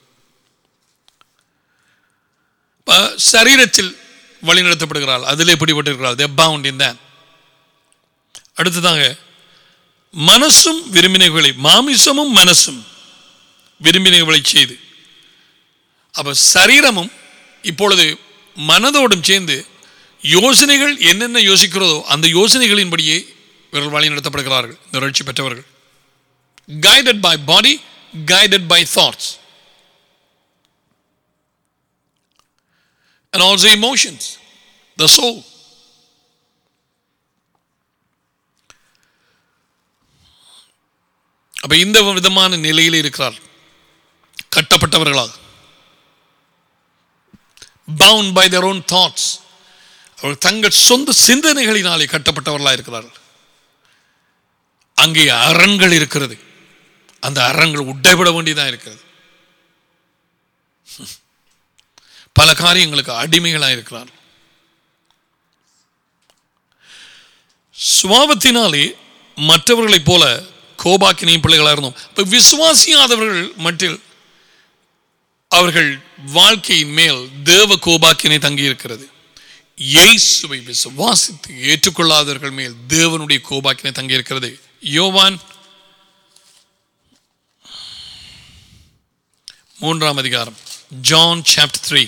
இப்ப சரீரத்தில் வழி நடத்தப்படுகிறாள் அதிலே பிடிபட்டிருக்கிறாள் தே பவுண்ட் இன் that அடுத்ததாக மனசும் விரும்பினைகளை மாமிசமும் மனசும் விரும்பினைகளை செய்து அப்ப சரீரமும் இப்பொழுது மனதோடும் சேர்ந்து யோசனைகள் என்னென்ன யோசிக்கிறதோ அந்த யோசனைகளின்படியே இவர்கள் வழி நடத்தப்படுகிறார்கள் இந்த ரட்சி பெற்றவர்கள் guided by body guided by thoughts and also emotions the soul அப்ப இந்த விதமான நிலையில் இருக்கிறார் கட்டப்பட்டவர்களாக bound by their own thoughts அவர்கள் தங்கள் சொந்த சிந்தனைகளினாலே கட்டப்பட்டவர்களாக இருக்கிறார்கள் அங்கே அரண்கள் இருக்கிறது அந்த அரண்கள் உடைபட வேண்டியதாக இருக்கிறது பல காரியங்களுக்கு அடிமைகளாக இருக்கிறார்கள் சுவாபத்தினாலே மற்றவர்களைப் போல கோபாக்கினையும் பிள்ளைகளாக இருந்தோம் இப்போ விசுவாசியாதவர்கள் மட்டில் அவர்கள் வாழ்க்கையின் மேல் தேவ கோபாக்கினை தங்கி இருக்கிறது இயேசுவை விசுவாசித்து ஏற்றுக்கொள்ளாதவர்கள் மேல் தேவனுடைய கோபாக்கினை தங்கி இருக்கிறது யோவான் மூன்றாம் அதிகாரம் ஜான் சாப்டர் த்ரீ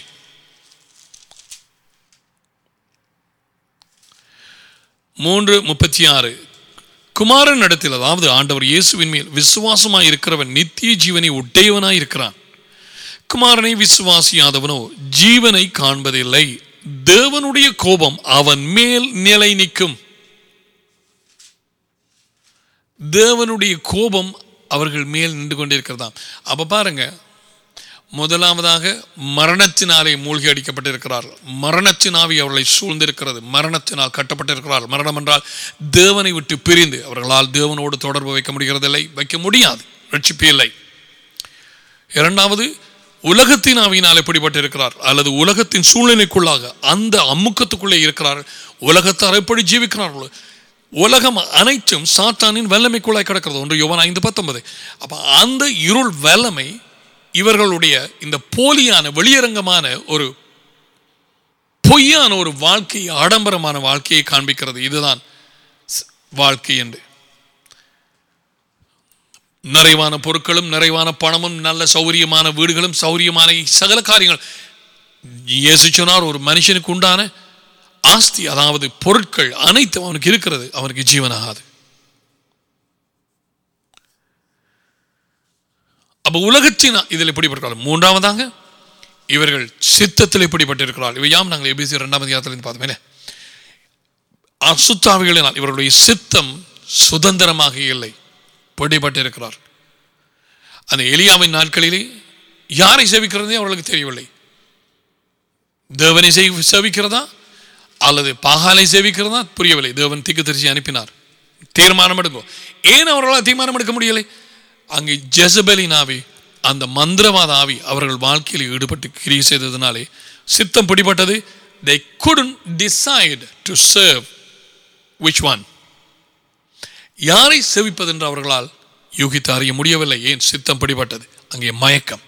மூன்று முப்பத்தி ஆறு குமாரன் இடத்தில் அதாவது ஆண்டவர் இயேசுவின் மேல் விசுவாசமாய் இருக்கிறவன் நித்திய ஜீவனை உடையவனாய் இருக்கிறான் குமாரனை விசுவாசியாதவனோ ஜீவனை காண்பதில்லை தேவனுடைய கோபம் அவன் மேல் நிலை நிற்கும் தேவனுடைய கோபம் அவர்கள் மேல் நின்று கொண்டிருக்கிறதாம் அப்ப பாருங்க முதலாவதாக மரணத்தினாலே மூழ்கி அடிக்கப்பட்டிருக்கிறார்கள் மரணத்தின் ஆவி அவர்களை சூழ்ந்திருக்கிறது மரணத்தினால் கட்டப்பட்டிருக்கிறார்கள் மரணம் என்றால் தேவனை விட்டு பிரிந்து அவர்களால் தேவனோடு தொடர்பு வைக்க முடிகிறதில்லை வைக்க முடியாது ரட்சிப்பு இல்லை இரண்டாவது உலகத்தின் ஆவியினால் எப்படிப்பட்டிருக்கிறார் அல்லது உலகத்தின் சூழ்நிலைக்குள்ளாக அந்த அம்முக்கத்துக்குள்ளே இருக்கிறார் உலகத்தார் எப்படி ஜீவிக்கிறார்களோ உலகம் அனைத்தும் சாத்தானின் வல்லமைக்குள்ளாய் கிடக்கிறது ஒன்று யோவான் ஐந்து பத்தொன்பது அப்ப அந்த இருள் வல்லமை இவர்களுடைய இந்த போலியான வெளியரங்கமான ஒரு பொய்யான ஒரு வாழ்க்கை ஆடம்பரமான வாழ்க்கையை காண்பிக்கிறது இதுதான் ஸ்- வாழ்க்கை என்று நிறைவான பொருட்களும் நிறைவான பணமும் நல்ல சௌரியமான வீடுகளும் சௌரியமான சகல காரியங்கள் இயேசு சொன்னார் ஒரு மனுஷனுக்கு உண்டான ஆஸ்தி அதாவது பொருட்கள் அனைத்தும் அவனுக்கு இருக்கிறது அவனுக்கு ஜீவனாகாது அப்ப உலகத்தின் இதில் எப்படிப்பட்டிருக்கிறார்கள் மூன்றாவதாக இவர்கள் சித்தத்தில் எப்படிப்பட்டிருக்கிறார்கள் இவை யாம் நாங்கள் எபிசி இரண்டாம் அதிகாரத்திலிருந்து பார்த்தோமே அசுத்தாவிகளினால் இவர்களுடைய சித்தம் சுதந்திரமாக இல்லை பிடிபட்டிருக்கிறார் அந்த எலியாவின் நாட்களிலே யாரை சேவிக்கிறதே அவர்களுக்கு தெரியவில்லை தேவனை செய்- சேவிக்கிறதா அல்லது பாகாலை சேவிக்கிறதா புரியவில்லை தேவன் திக்கு தரிசி அனுப்பினார் தீர்மானம் எடுக்கும் ஏன் அவர்களால் தீர்மானம் எடுக்க முடியலை அங்கே ஜெசபெலின் ஆவி அந்த மந்திரவாத ஆவி அவர்கள் வாழ்க்கையில் ஈடுபட்டு கிரியை செய்ததினாலே சித்தம் பிடிபட்டது they couldn't decide to serve which one யாரை செவிப்பது என்று அவர்களால் யூகித்து அறிய முடியவில்லை ஏன் சித்தம் பிடிபட்டது அங்கே மயக்கம்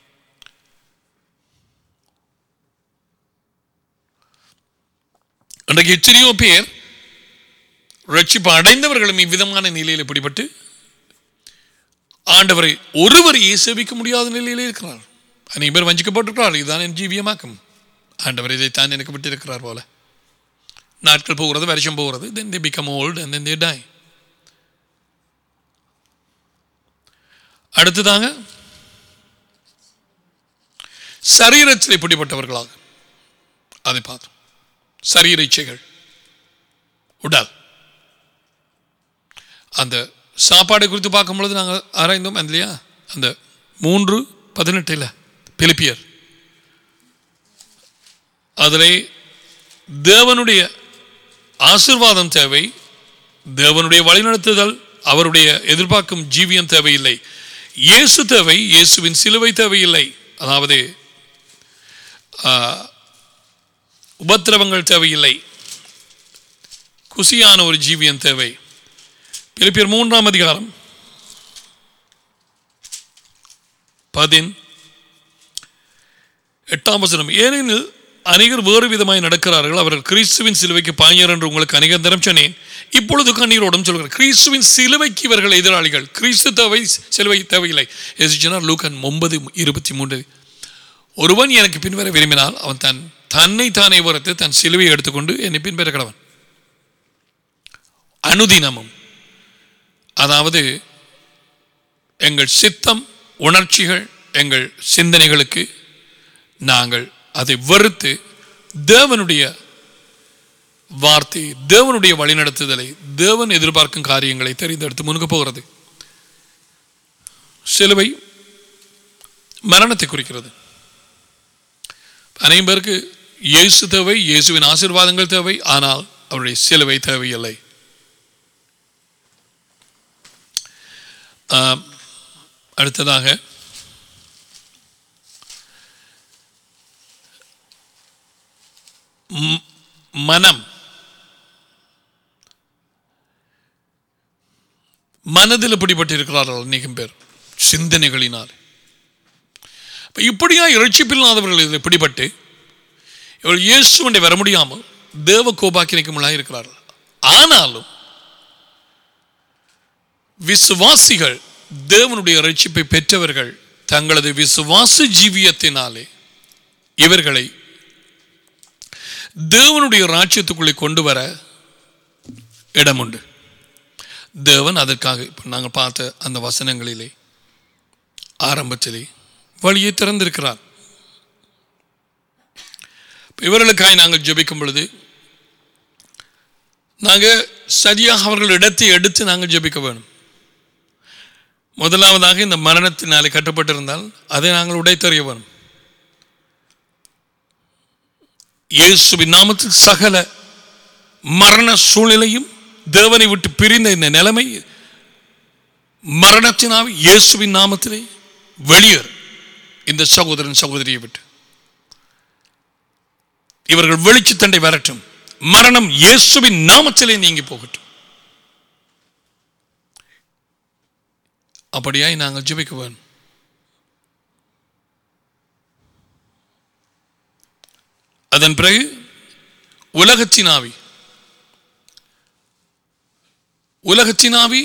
இன்றைக்கு எத்தனையோ பேர் ரட்சிப்பு அடைந்தவர்களும் இவ்விதமான நிலையில் பிடிபட்டு ஆண்டவரை ஒருவரையே சேவிக்க முடியாத நிலையில் இருக்கிறார் அநேக பேர் வஞ்சிக்கப்பட்டிருக்கிறார் இதுதான் என் ஜீவியமாக்கும் ஆண்டவர் இதைத்தான் எனக்கு விட்டிருக்கிறார் போல நாட்கள் போகிறது வருஷம் போகிறது then they become old and then they die அடுத்ததாக சரீரத்தில் இப்படிப்பட்டவர்களாக அதை பார்த்தோம் சரீர இச்சைகள் உடல் அந்த சாப்பாடை குறித்து பார்க்கும் பொழுது நாங்கள் ஆராய்ந்தோம் இல்லையா அந்த மூன்று பதினெட்டில் பிலிப்பியர் அதிலே தேவனுடைய ஆசிர்வாதம் தேவை தேவனுடைய வழிநடத்துதல் அவருடைய எதிர்பார்க்கும் ஜீவியம் தேவையில்லை இயேசு தேவை இயேசுவின் சிலுவை தேவையில்லை அதாவது ஆ, உபத்திரவங்கள் தேவையில்லை குசியான ஒரு ஜீவியம் தேவை பிலிப்பியர் மூன்றாம் அதிகாரம் பதின் எட்டாம் வசனம் ஏனெனில் அநேகர் வேறு விதமாய் நடக்கிறார்கள் அவர்கள் கிறிஸ்துவின் சிலுவைக்கு பாயர் என்று உங்களுக்கு அநேக தரம் சொன்னேன் இப்பொழுது கண்ணீரோடும் சொல்கிறார் கிறிஸ்துவின் சிலுவைக்கு இவர்கள் எதிராளிகள் கிறிஸ்து தேவை சிலுவை தேவையில்லை எசிச்சனார் லூக்கன் ஒன்பது இருபத்தி மூன்று ஒருவன் எனக்கு பின்வர விரும்பினால் அவன் தன் தன்னை தானே உரத்து தன் சிலுவையை எடுத்துக்கொண்டு என்னை பின்பற்ற கடவன் அனுதினமும் அதாவது எங்கள் சித்தம் உணர்ச்சிகள் எங்கள் சிந்தனைகளுக்கு நாங்கள் அதை வெறுத்து தேவனுடைய வார்த்தை தேவனுடைய வழிநடத்துதலை தேவன் எதிர்பார்க்கும் காரியங்களை தெரிந்தெடுத்து முன்னுக்கு போகிறது சிலுவை மரணத்தை குறிக்கிறது அனைவரும் பேருக்கு இயேசு தேவை இயேசுவின் ஆசீர்வாதங்கள் தேவை ஆனால் அவருடைய சிலுவை தேவையில்லை ஆம், அடுத்ததாக ம்- மனம் மனதில் பிடிபட்டிருக்கிறார்கள் அநேகம் பேர் சிந்தனைகளினால் அப்ப இப்படியா இறைச்சிப்பில்லாதவர்கள் இதில் பிடிபட்டு இவர்கள் இயேசுவண்டை வர முடியாமல் தேவ கோபாக்கினைக்கு முள்ளாக இருக்கிறார்கள் ஆனாலும் விசுவாசிகள் தேவனுடைய ரட்சிப்பை பெற்றவர்கள் தங்களது விசுவாச ஜீவியத்தினாலே இவர்களை தேவனுடைய ராஜ்யத்துக்குள்ளே கொண்டு வர இடம் உண்டு தேவன் அதற்காக இப்போ நாங்கள் பார்த்த அந்த வசனங்களிலே ஆரம்பத்திலே வழியை திறந்திருக்கிறார் இப்ப இவர்களுக்காய் நாங்கள் ஜெபிக்கும் பொழுது நாங்கள் சரியாக அவர்கள் இடத்தை எடுத்து நாங்கள் ஜெபிக்க வேணும் முதலாவதாக இந்த மரணத்தினாலே கட்டப்பட்டிருந்தால் அதை நாங்கள் உடைத்தறிய வேணும் இயேசுவின் நாமத்தில் சகல மரண சூழ்நிலையும் தேவனை விட்டு பிரிந்த இந்த நிலைமை மரணத்தினால் இயேசுவின் நாமத்திலே வெளியேறு இந்த சகோதரன் சகோதரியை விட்டு இவர்கள் வெளிச்சத்தண்டை வரட்டும் மரணம் இயேசுவின் நாமத்திலே நீங்கி போகட்டும் அப்படியாய் நாங்கள் ஜெபிக்க வேணும் அதன் பிறகு உலகத்தின் ஆவி உலகத்தின் ஆவி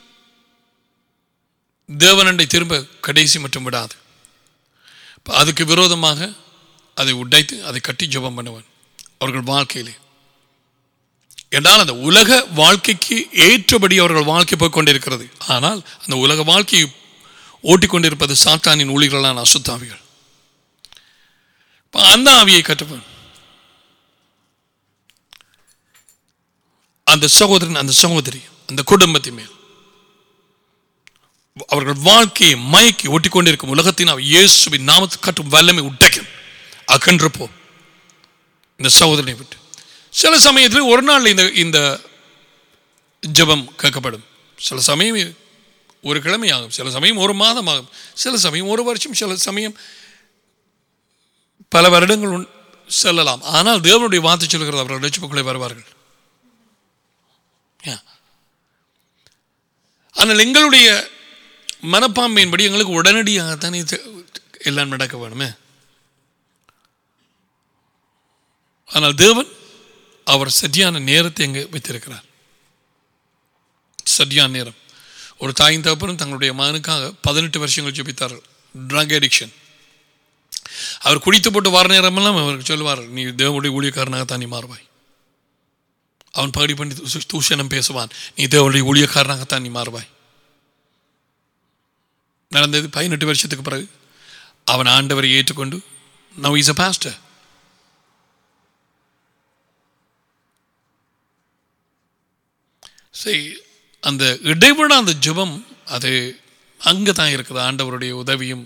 தேவனண்டை திரும்ப கடைசி மட்டும் விடாது அப்ப அதுக்கு விரோதமாக அதை உடைத்து அதை கட்டி ஜெபம் பண்ணுவேன் அவர்கள் வாழ்க்கையிலே என்றால் அந்த உலக வாழ்க்கைக்கு ஏற்றபடி அவர்கள் வாழ்க்கை போய் கொண்டிருக்கிறது ஆனால் அந்த உலக வாழ்க்கையை ஓட்டிக்கொண்டிருப்பது சாத்தானின் ஊழிகளான அசுத்தாவிகள் அப்ப அந்த ஆவியை கட்டுவேன் அந்த சகோதரன் அந்த சகோதரி அந்த குடும்பத்தின் மேல் அவர்கள் வாழ்க்கையை மயக்கி ஒட்டிக்கொண்டிருக்கும் உலகத்தின் அவர் இயேசுவின் நாமத்தை கட்டும் வல்லமை உடைக்கும் அகன்று போ இந்த சகோதரனை விட்டு சில சமயத்தில் ஒரு நாள் இந்த இந்த ஜெபம் கேட்கப்படும் சில சமயம் ஒரு கிழமை ஆகும் சில சமயம் ஒரு மாதம் ஆகும் சில சமயம் ஒரு வருஷம் சில சமயம் பல வருடங்கள் உண்- செல்லலாம் ஆனால் தேவனுடைய வார்த்தை சொல்கிறது அவர்கள் ரட்சிப்புக்குள்ளே வருவார்கள் Yeah. ஆனால் எங்களுடைய மனப்பான்மையின்படி எங்களுக்கு உடனடியாகத்தானே இது எல்லாம் நடக்க வேணுமே ஆனால் தேவன் அவர் சரியான நேரத்தை எங்கே வைத்திருக்கிறார் சரியான நேரம் ஒரு தாயின் தகப்பனும் தங்களுடைய மகனுக்காக பதினெட்டு வருஷங்கள் ஜெபித்தார்கள் ட்ரக் அடிக்ஷன் அவர் குடித்து போட்டு வர நேரமெல்லாம் அவருக்கு சொல்லுவார் நீ தேவனுடைய ஊழியக்காரனாகத்தான் நீ மாறுவாய் அவன் பாடி பண்ணி தூ- தூஷணம் பேசுவான் நீ தேவனுடைய ஊழியக்காரனாகத்தான் நீ மாறுவாய் நடந்தது பதினெட்டு வருஷத்துக்கு பிறகு அவன் ஆண்டவரை ஏற்றுக்கொண்டு நவ் இஸ் அ பாஸ்டர் சரி அந்த இடைவிட அந்த ஜெபம் அது அங்கே தான் இருக்குது ஆண்டவருடைய உதவியும்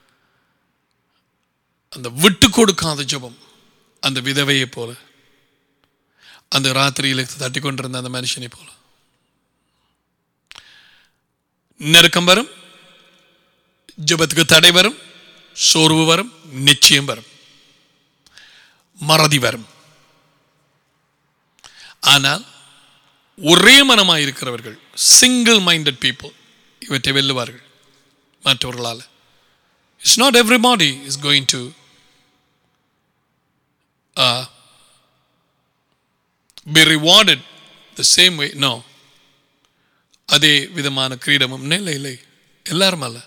அந்த விட்டு கொடுக்காத ஜெபம் அந்த விதவையை போல அந்த ராத்திரியில் தட்டி கொண்டிருந்த அந்த மனுஷனை போல நெருக்கம் வரும் ஜெபத்துக்கு தடை வரும் சோர்வு வரும் நிச்சயம் வரும் மறதி வரும் ஆனால் ஒரே மனமாக இருக்கிறவர்கள் சிங்கிள் மைண்டட் பீப்புள் இவற்றை வெல்லுவார்கள் மற்றவர்களால் it's not everybody is going to be rewarded the same way no அதே விதமான கிரீடமும் இல்லை இல்லை எல்லாரும் அல்ல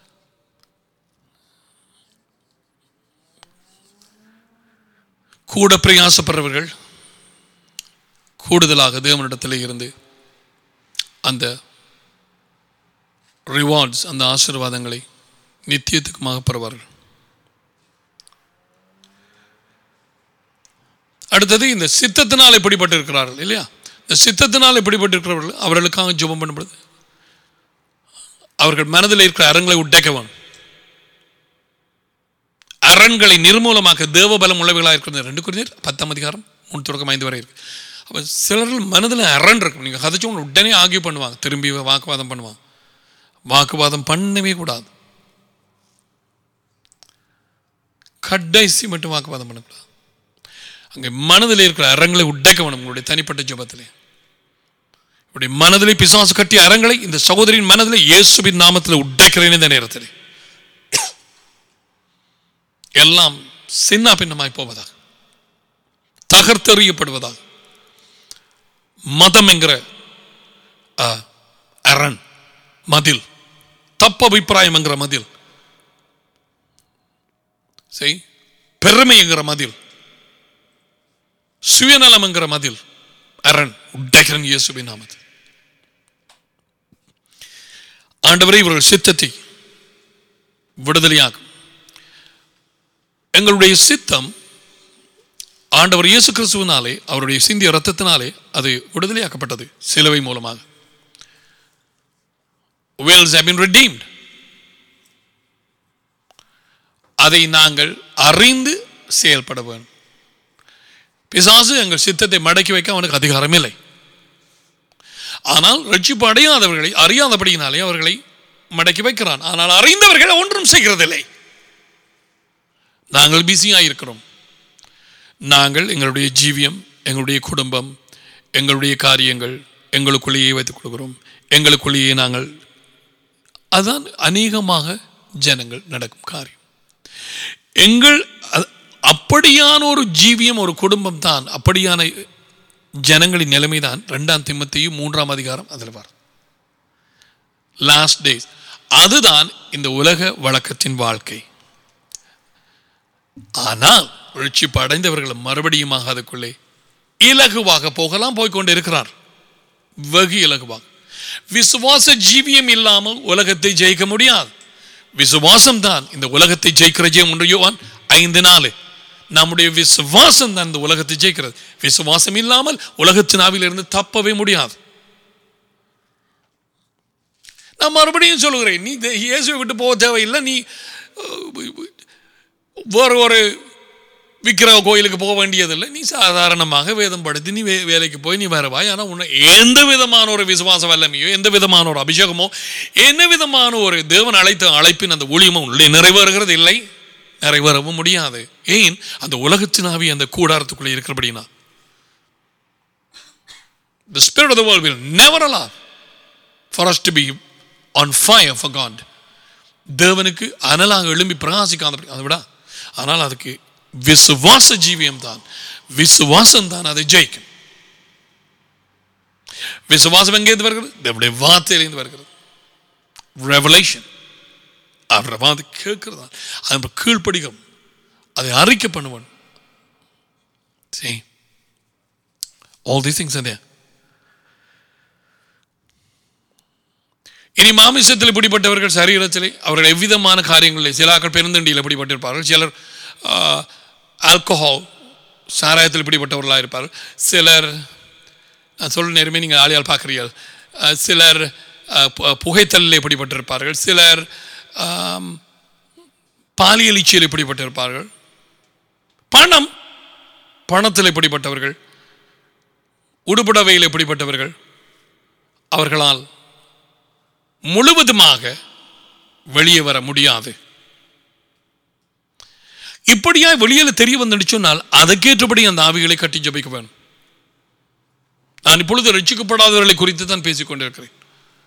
கூட பிரயாசப்படுறவர்கள் கூடுதலாக தேவனிடத்தில் இருந்து அந்த ரிவார்ட்ஸ் அந்த ஆசீர்வாதங்களை நித்தியத்துக்குமாக பெறுவார்கள் அடுத்தது இந்த சித்தத்தினால் எப்படிப்பட்டு இருக்கிறார்கள் இல்லையா இந்த சித்தத்தினால் எப்படிப்பட்டு இருக்கிறவர்கள் அவர்களுக்காக ஜெபம் பண்ணப்படுது அவர்கள் மனதில் இருக்கிற அரங்களை உடைக்க வேணும் அரண்களை நிர்மூலமாக்க தேவபலம் உள்ளவைகளாக இருக்கிறது ரெண்டு குறிஞர் பத்தாம் அதிகாரம் மூணு தொடக்கம் ஐந்து வரை இருக்கு அப்போ சிலர்கள் மனதில் அரண் இருக்கும் நீங்கள் கதைச்சவங்க உடனே ஆகிய பண்ணுவாங்க திரும்பி வாக்குவாதம் பண்ணுவாங்க வாக்குவாதம் பண்ணவே கூடாது கடைசி மட்டும் வாக்குவாதம் பண்ணக்கூடாது அங்கே மனதில் இருக்கிற அரங்களை உடைக்க வேணும் உங்களுடைய தனிப்பட்ட ஜபத்திலே இப்படி மனதிலே பிசாசு கட்டிய அரங்களை இந்த சகோதரியின் மனதில் இயேசுவின் நாமத்தில் உடைக்கிறேன் இந்த நேரத்தில் எல்லாம் சின்ன பின்னமாய் போவதாக தகர்த்தெறியப்படுவதாக மதம் என்கிற ஆ, அரண் மதில் தப்பு அபிப்பிராயம் என்கிற மதில் செய் பெருமை என்கிற மதில் சுயநலம் என்கிற மதில் அரண் உடைக்கிறன் இயேசுவின் நாமத்தில் ஆண்டவரை இவர்கள் சித்தத்தை விடுதலையாகும் எங்களுடைய சித்தம் ஆண்டவர் இயேசு கிறிஸ்துவினாலே அவருடைய சிந்திய ரத்தத்தினாலே அது விடுதலையாக்கப்பட்டது சிலுவை மூலமாக wills have been redeemed அதை நாங்கள் அறிந்து செயல்பட வேண்டும் பிசாசு எங்கள் சித்தத்தை மடக்கி வைக்க அவனுக்கு அதிகாரம் இல்லை ஆனால் ரட்சிப்பு அடையாதவர்களை அறியாதபடியினாலே அவர்களை மடக்கி வைக்கிறான் ஆனால் அறிந்தவர்கள் ஒன்றும் செய்கிறதில்லை நாங்கள் பிஸியாக இருக்கிறோம் நாங்கள் எங்களுடைய ஜீவியம் எங்களுடைய குடும்பம் எங்களுடைய காரியங்கள் எங்களுக்குள்ளேயே வைத்துக் கொள்கிறோம் எங்களுக்குள்ளேயே நாங்கள் அதுதான் அநேகமாக ஜனங்கள் நடக்கும் காரியம் எங்கள் அ- அப்படியான ஒரு ஜீவியம் ஒரு குடும்பம் தான் அப்படியான ஜனங்களின் நிலைமை தான் ரெண்டாம் திம்மத்தையும் மூன்றாம் அதிகாரம் அதில் வரும் லாஸ்ட் டேஸ் அதுதான் இந்த உலக வழக்கத்தின் வாழ்க்கை ஆனால் ரட்சிப்பு அடைந்தவர்கள் மறுபடியும் அதுக்குள்ளே இலகுவாக போகலாம் போய்க்கொண்டு இருக்கிறார் வெகு இலகுவாக விசுவாச ஜீவியம் இல்லாமல் உலகத்தை ஜெயிக்க முடியாது விசுவாசம் தான் இந்த உலகத்தை ஜெயிக்கிற ஜெயம் ஒன்று யோவான் ஐந்து நாலு நம்முடைய விசுவாசம் தான் இந்த உலகத்தை ஜெயிக்கிறது விசுவாசம் இல்லாமல் உலகத்தின் ஆவிலிருந்து தப்பவே முடியாது நான் மறுபடியும் சொல்லுகிறேன் நீ தே- இயேசுவை விட்டு போக தேவையில்லை நீ அஹ், வேறு ஒரு விக்கிரக கோயிலுக்கு போக வேண்டியதில்லை நீ சாதாரணமாக வேதம் படித்து நீ வே வேலைக்கு போய் நீ வருவாய் ஆனால் உன்னை எந்த விதமான ஒரு விசுவாச வல்லமையோ எந்த விதமான ஒரு அபிஷேகமோ என்ன விதமான ஒரு தேவன் அழைத்த அழைப்பின் அந்த ஊழியமோ உன்னுடைய நிறைவேறுகிறது இல்லை நிறைவேறவும் முடியாது ஏன் அந்த உலகத்தின் ஆவி அந்த கூடாரத்துக்குள்ளே இருக்கிறபடினா The spirit of the world will never allow for us to be on fire for God. தேவனுக்கு அனலாக எழும்பி பிரகாசிக்காத அதை விட ஆனால் அதுக்கு விசுவாச ஜீவியம் தான் விசுவாசம் தான் அதை ஜெயிக்கும் விசுவாசம் எங்கேருந்து வருகிறது தேவனுடைய வார்த்தையிலிருந்து வருகிறது ரெவலேஷன் அவரை வார்த்தை கேட்கிறதா அது நம்ம கீழ்ப்படிகிறோம் அதை அறிக்கை பண்ணுவன் See, all these things are there. இனி மாமிசத்தில் இப்படிப்பட்டவர்கள் சரீரத்திலே அவர்கள் எவ்விதமான காரியங்களில் சிலாக்கள் பெருந்தண்டியில் இப்படிப்பட்டிருப்பார்கள் சிலர் ஆல்கஹால் சாராயத்தில் இப்படிப்பட்டவர்களாக இருப்பார்கள் சிலர் நான் சொல்ல நேரமே நீங்கள் ஆளியால் பார்க்குறீர்கள் அஹ், சிலர் அஹ், பு- புகைத்தலில் இப்படிப்பட்டிருப்பார்கள் சிலர் ஆம், பாலியல் இச்சையில் இப்படிப்பட்டிருப்பார்கள் பணம் பணத்தில் இப்படிப்பட்டவர்கள் உடுபடவையில் இப்படிப்பட்டவர்கள் அவர்களால் முழுவதுமாக வெளியே வர முடியாது இப்படியா வெளியில தெரிய வந்து சொன்னால் அதற்கேற்றபடி அந்த ஆவிகளை கட்டி ஜபிக்க வேணும் நான் இப்பொழுது ரட்சிக்கப்படாதவர்களை குறித்து தான் பேசிக் கொண்டிருக்கிறேன்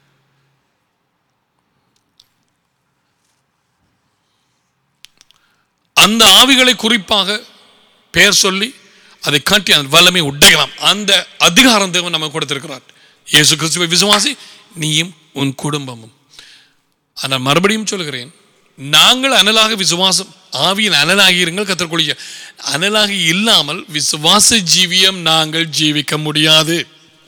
அந்த ஆவிகளை குறிப்பாக பெயர் சொல்லி அதை காட்டி அந்த வல்லமை உடைக்கலாம் அந்த அதிகாரம் தேவன் நமக்கு கொடுத்திருக்கிறார் இயேசு கிறிஸ்துவை விசுவாசி நீயும் உன் குடும்பமும் ஆனால் மறுபடியும் சொல்கிறேன் நாங்கள் அனலாக விசுவாசம் ஆவியின் அனலாகி இருங்கள் கத்தற்கொள்ளிய அனலாக இல்லாமல் விசுவாச ஜீவியம் நாங்கள் ஜீவிக்க முடியாது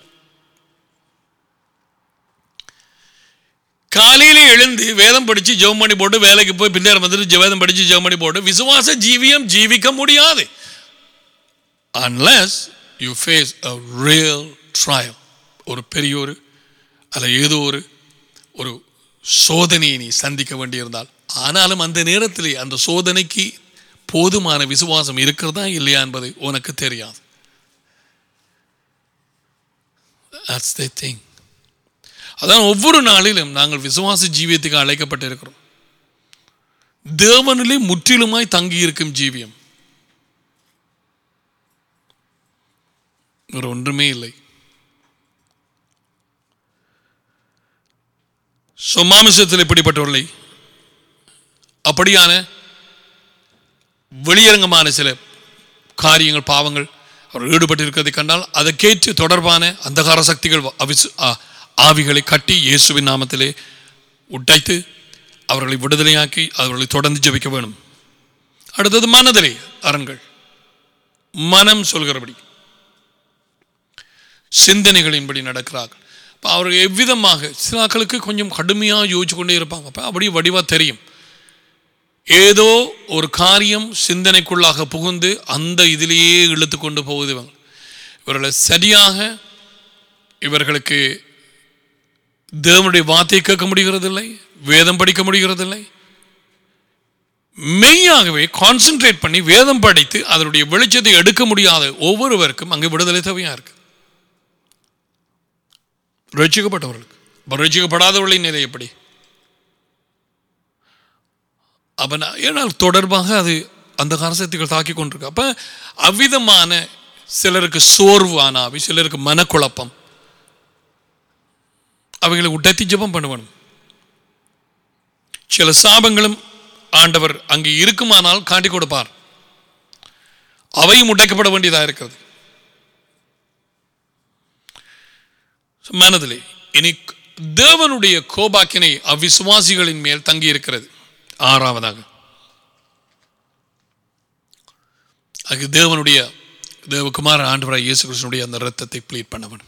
காலையில எழுந்து வேதம் படிச்சு ஜெபம் பண்ணி போட்டு வேலைக்கு போய் பின்னேரம் வந்துட்டு ஜெ- வேதம் படிச்சு ஜெபம் பண்ணி போட்டு விசுவாச ஜீவியம் ஜீவிக்க முடியாது unless you face a real trial ஒரு பெரிய ஒரு அல்ல ஏதோ ஒரு ஒரு சோதனையை நீ சந்திக்க வேண்டியிருந்தால் ஆனாலும் அந்த நேரத்திலே அந்த சோதனைக்கு போதுமான விசுவாசம் இருக்கிறதா இல்லையா என்பது உனக்கு தெரியாது That's the thing. அதான் ஒவ்வொரு நாளிலும் நாங்கள் விசுவாச ஜீவியத்துக்கு அழைக்கப்பட்டிருக்கிறோம் தேவனிலே முற்றிலுமாய் தங்கி இருக்கும் ஜீவியம் வேறு ஒன்றுமே இல்லை சொமாமிசத்தில் இப்படிப்பட்டவர்களை அப்படியான வெளியரங்கமான சில காரியங்கள் பாவங்கள் அவர் ஈடுபட்டிருக்கிறதை கண்டால் அதற்கேற்று தொடர்பான அந்தகார சக்திகள் அவிசு ஆ- ஆவிகளை கட்டி இயேசுவின் நாமத்திலே உடைத்து அவர்களை விடுதலையாக்கி அவர்களை தொடர்ந்து ஜெபிக்க வேணும் அடுத்தது மனதிலே அரண்கள் மனம் சொல்கிறபடி சிந்தனைகளின்படி நடக்கிறார்கள் இப்போ அவர்கள் எவ்விதமாக சிலாக்களுக்கு கொஞ்சம் கடுமையாக யோசிச்சு கொண்டே இருப்பாங்க அப்போ அப்படியே வடிவாக தெரியும் ஏதோ ஒரு காரியம் சிந்தனைக்குள்ளாக புகுந்து அந்த இதிலேயே இழுத்து கொண்டு போகுது இவங்க இவர்களை சரியாக இவர்களுக்கு தேவனுடைய வார்த்தையை கேட்க முடிகிறதில்லை வேதம் படிக்க முடிகிறதில்லை மெய்யாகவே கான்சென்ட்ரேட் பண்ணி வேதம் படித்து அதனுடைய வெளிச்சத்தை எடுக்க முடியாத ஒவ்வொருவருக்கும் அங்கே விடுதலை தேவையா இருக்கு ரட்சிக்கப்பட்டவர்களுக்கு அப்ப ரட்சிக்கப்படாதவர்களின் நிலை எப்படி அப்ப நான் ஏனால் தொடர்பாக அது அந்த கரசக்திகள் தாக்கி கொண்டிருக்கு அப்ப அவ்விதமான சிலருக்கு சோர்வான ஆவி சிலருக்கு மனக்குழப்பம் அவைகளை உடத்தி ஜெபம் பண்ணுவனும் சில சாபங்களும் ஆண்டவர் அங்கே இருக்குமானால் காட்டி கொடுப்பார் அவையும் உடைக்கப்பட வேண்டியதாக இருக்கிறது மனதிலே இனி தேவனுடைய கோபாக்கினை அவ்விசுவாசிகளின் மேல் தங்கி இருக்கிறது ஆறாவதாக அது தேவனுடைய தேவகுமார ஆண்டவராய் இயேசு கிருஷ்ணனுடைய அந்த இரத்தத்தை ப்ளீட் பண்ணவன்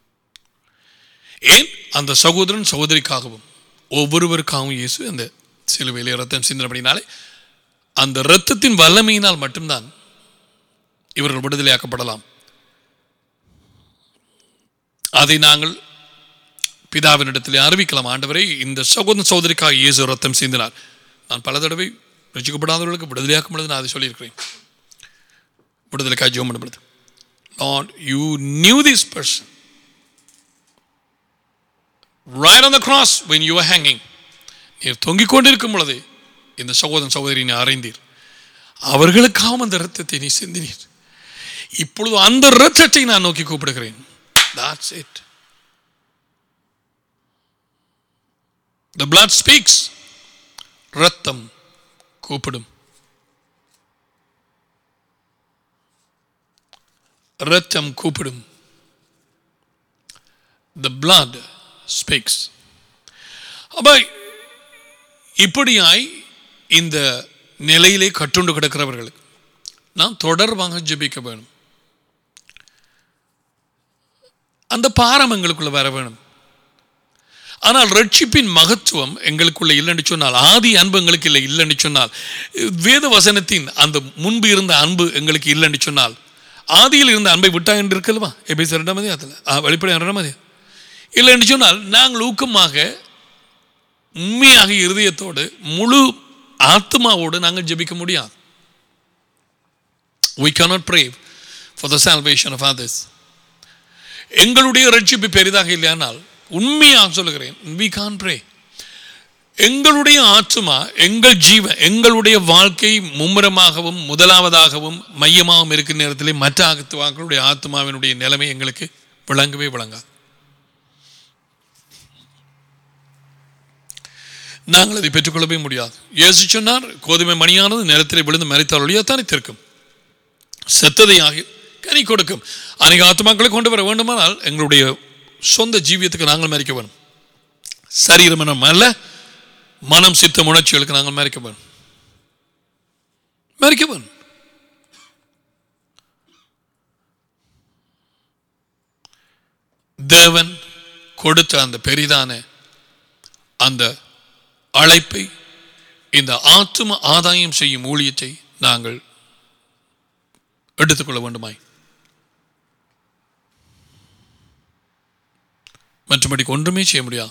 ஏன் அந்த சகோதரன் சகோதரிக்காகவும் ஒவ்வொருவருக்காகவும் இயேசு அந்த சிலுவையிலே ரத்தம் சிந்தினபடினாலே அந்த இரத்தத்தின் வல்லமையினால் மட்டும்தான் இவர்கள் விடுதலையாக்கப்படலாம் அதை நாங்கள் பிதாவினிடத்திலே அறிவிக்கலாம் ஆண்டவரை இந்த சகோதரன் சகோதரிக்காக இயேசு ரத்தம் சிந்தினார் நான் பல தடவை ரசிக்கப்படாதவர்களுக்கு விடுதலையாக்கும் பொழுது நான் அதை சொல்லியிருக்கிறேன் விடுதலைக்காக ஜோம் பண்ணப்படுது Lord you knew this person right on the cross when you were hanging நீர் தொங்கிக் கொண்டிருக்கும் பொழுது இந்த சகோதரன் சகோதரி நீ அறிந்தீர் அவர்களுக்காகவும் அந்த இரத்தத்தை நீ சிந்தினீர் இப்பொழுது அந்த இரத்தத்தை நான் நோக்கி கூப்பிடுகிறேன் that's it the blood speaks ரத்தம் கூப்பிடும் ரத்தம் கூப்பிடும் the blood speaks அப்ப இப்படியாய் இந்த நிலையிலே கட்டுண்டு கிடக்கிறவர்களுக்கு நாம் தொடர்பாக ஜெபிக்க வேணும் அந்த பாரம் எங்களுக்குள்ள வர வேணும் ஆனால் ரட்சிப்பின் மகத்துவம் எங்களுக்குள்ள இல்லைன்னு சொன்னால் ஆதி அன்பு எங்களுக்கு இல்லை இல்லைன்னு சொன்னால் வேத வசனத்தின் அந்த முன்பு இருந்த அன்பு எங்களுக்கு இல்லைன்னு சொன்னால் ஆதியில் இருந்த அன்பை விட்டா என்று இருக்கல்வா எப்படி ரெண்டாம் மதி அதில் வெளிப்படை ரெண்டாம் மதி இல்லை என்று சொன்னால் நாங்கள் ஊக்கமாக உண்மையாக இருதயத்தோடு முழு ஆத்மாவோடு நாங்கள் ஜெபிக்க முடியாது we cannot pray for the salvation of others எங்களுடைய ரட்சிப்பு பெரிதாக இல்லையானால் உண்மையாக சொல்லுகிறேன் we can't pray எங்களுடைய ஆத்மா எங்கள் ஜீவன் எங்களுடைய வாழ்க்கை மும்முரமாகவும் முதலாவதாகவும் மையமாகவும் இருக்கிற நேரத்திலே மற்ற ஆத்துமாக்களுடைய ஆத்மாவினுடைய நிலைமை எங்களுக்கு விளங்கவே விளங்காது நாங்கள் அதை பெற்றுக்கொள்ளவே முடியாது இயேசு சொன்னார் கோதுமை மணியானது நிலத்திலே விழுந்து மறைத்தால் தனித்திருக்கும் செத்ததையாக கனி கொடுக்கும் அநேக ஆத்மாக்களை கொண்டு வர வேண்டுமானால் எங்களுடைய சொந்த ஜீவியத்துக்கு நாங்கள் மறிக்க வேணும் சரீரம் மனம் அல்ல மனம் சித்த உணர்ச்சிகளுக்கு நாங்கள் மறிக்க வேணும் மறிக்க வேணும் தேவன் கொடுத்த அந்த பெரிதான அந்த அழைப்பை இந்த ஆத்தும ஆதாயம் செய்யும் ஊழியத்தை நாங்கள் எடுத்துக்கொள்ள வேண்டுமாய் மற்றபடி ஒன்றுமே செய்ய முடியாது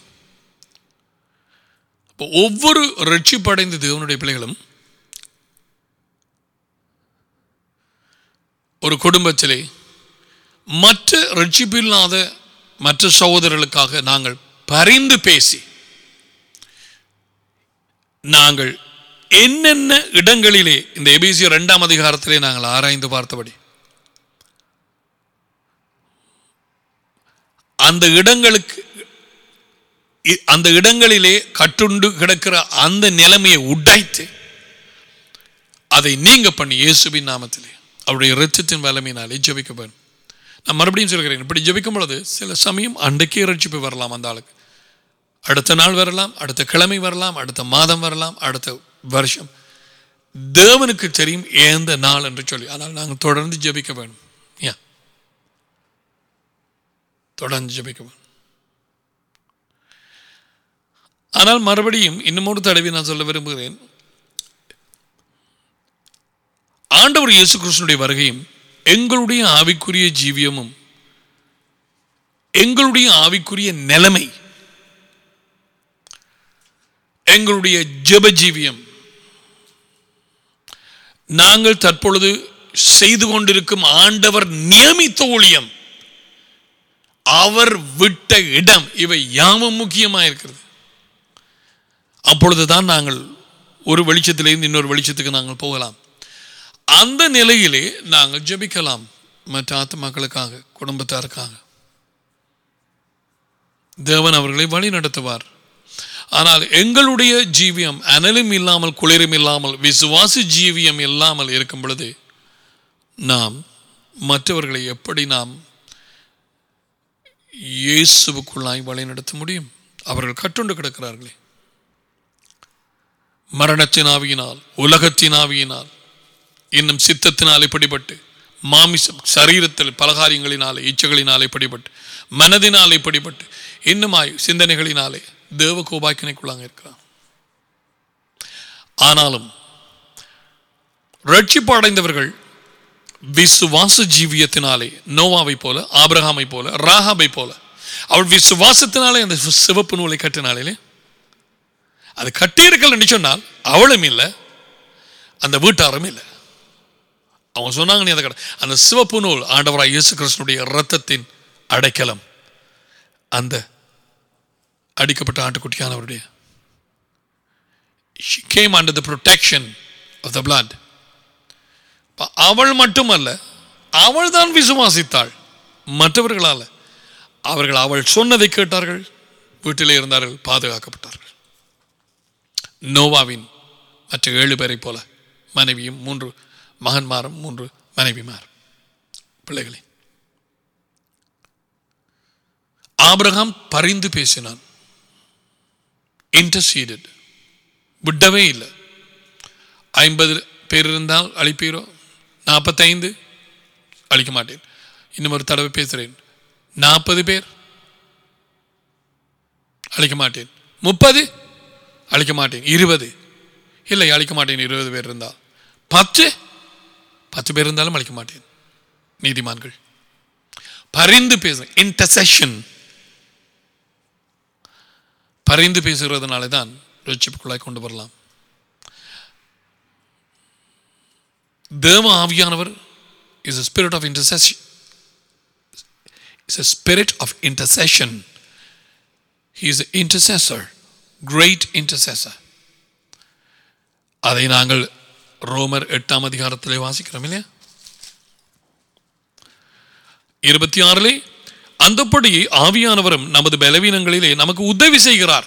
அப்போ ஒவ்வொரு ரட்சிப்படைந்த தேவனுடைய பிள்ளைகளும் ஒரு குடும்பத்திலே மற்ற ரட்சிப்பில்லாத மற்ற சகோதரர்களுக்காக நாங்கள் பரிந்து பேசி நாங்கள் என்னென்ன இடங்களிலே இந்த எபிசி இரண்டாம் அதிகாரத்திலே நாங்கள் ஆராய்ந்து பார்த்தபடி அந்த இடங்களுக்கு இ- அந்த இடங்களிலே கட்டுண்டு கிடக்கிற அந்த நிலைமையை உடைத்து அதை நீங்க பண்ணி இயேசுவின் நாமத்திலே அவருடைய இரத்தத்தின் வல்லமையினாலே ஜெபிக்க வேண்டும் நான் மறுபடியும் சொல்கிறேன் இப்படி ஜெபிக்கும் பொழுது சில சமயம் அன்றைக்கே ரட்சிப்பு வரலாம் அந்த ஆளுக்கு அடுத்த நாள் வரலாம் அடுத்த கிழமை வரலாம் அடுத்த மாதம் வரலாம் அடுத்த வருஷம் தேவனுக்கு தெரியும் எந்த நாள் என்று சொல்லி ஆனால் நாங்கள் தொடர்ந்து ஜெபிக்க வேண்டும் ஏன் தொடர்ந்து ஜெபிக்க வேண்டும் ஆனால் மறுபடியும் இன்னும் ஒரு தடவை நான் சொல்ல விரும்புகிறேன் ஆண்டவர் இயேசு கிறிஸ்துனுடைய வருகையும் எங்களுடைய ஆவிக்குரிய ஜீவியமும் எங்களுடைய ஆவிக்குரிய நிலைமை எங்களுடைய ஜெப ஜீவியம் நாங்கள் தற்பொழுது செய்து கொண்டிருக்கும் ஆண்டவர் நியமித்த ஊழியம் அவர் விட்ட இடம் இவை யாவும் முக்கியமாக இருக்கிறது அப்பொழுதுதான் நாங்கள் ஒரு வெளிச்சத்திலிருந்து இன்னொரு வெளிச்சத்துக்கு நாங்கள் போகலாம் அந்த நிலையிலே நாங்கள் ஜெபிக்கலாம் மற்ற ஆத்மாக்களுக்காக குடும்பத்தாருக்காக தேவன் அவர்களை வழி நடத்துவார் ஆனால் எங்களுடைய ஜீவியம் அனலும் இல்லாமல் குளிரும் இல்லாமல் விசுவாச ஜீவியம் இல்லாமல் இருக்கும் பொழுது நாம் மற்றவர்களை எப்படி நாம் இயேசுவுக்குள்ளாய் வழி நடத்த முடியும் அவர்கள் கட்டுண்டு கிடக்கிறார்களே மரணத்தின் ஆவியினால் உலகத்தின் ஆவியினால் இன்னும் சித்தத்தினால் இப்படிப்பட்டு மாமிசம் சரீரத்தில் பலகாரியங்களினாலே இச்சைகளினாலே இப்படிப்பட்டு மனதினாலே இப்படிப்பட்டு இன்னுமாய் சிந்தனைகளினாலே தேவ கோபாக்கினைக்குள்ளாங்க இருக்கிறான் ஆனாலும் ரட்சிப்பு அடைந்தவர்கள் விசுவாச ஜீவியத்தினாலே நோவாவை போல ஆபிரகாமை போல ராகாபை போல அவள் விசுவாசத்தினாலே அந்த சிவப்பு நூலை கட்டினாலே அது கட்டியிருக்கலன்னு சொன்னால் அவளும் இல்லை அந்த வீட்டாரும் இல்லை அவங்க சொன்னாங்க நீ அதை கட்ட அந்த சிவப்பு நூல் ஆண்டவராய் இயேசு கிறிஸ்துனுடைய இரத்தத்தின் அடைக்கலம் அந்த அடிக்கப்பட்ட ஆட்டுக்குட்டியானவருடைய she came under the protection of the blood அப்ப அவள் மட்டுமல்ல அவள் தான் விசுவாசித்தாள் மற்றவர்களால் அவர்கள் அவள் சொன்னதை கேட்டார்கள் வீட்டிலே இருந்தார்கள் பாதுகாக்கப்பட்டார்கள் நோவாவின் மற்ற ஏழு பேரை போல மனைவியும் மூன்று மகன்மாரும் மூன்று மனைவிமார் பிள்ளைகளே ஆபிரகாம் பரிந்து பேசினான் இன்டர்சீடட் விடவே இல்லை ஐம்பது பேர் இருந்தால் அழிப்பீரோ நாற்பத்தைந்து அழிக்க மாட்டேன் இன்னும் ஒரு தடவை பேசுகிறேன் நாற்பது பேர் அழிக்க மாட்டேன் முப்பது அழிக்க மாட்டேன் இருபது இல்லை அழிக்க மாட்டேன் இருபது பேர் இருந்தால் பத்து பத்து பேர் இருந்தாலும் அழிக்க மாட்டேன் நீதிமான்கள் பரிந்து பேச இன்டர்செஷன் பரிந்து பேசுகிறதுனால தான் ரட்சிப்புக்குள்ளாய் கொண்டு வரலாம் தேவ ஆவியானவர் is a spirit of intercession is a spirit of intercession he is an intercessor great intercessor அதை நாங்கள் ரோமர் எட்டாம் அதிகாரத்திலே வாசிக்கிறோம் இல்லையா இருபத்தி ஆறிலே அந்தப்படி ஆவியானவரும் நமது பலவீனங்களிலே நமக்கு உதவி செய்கிறார்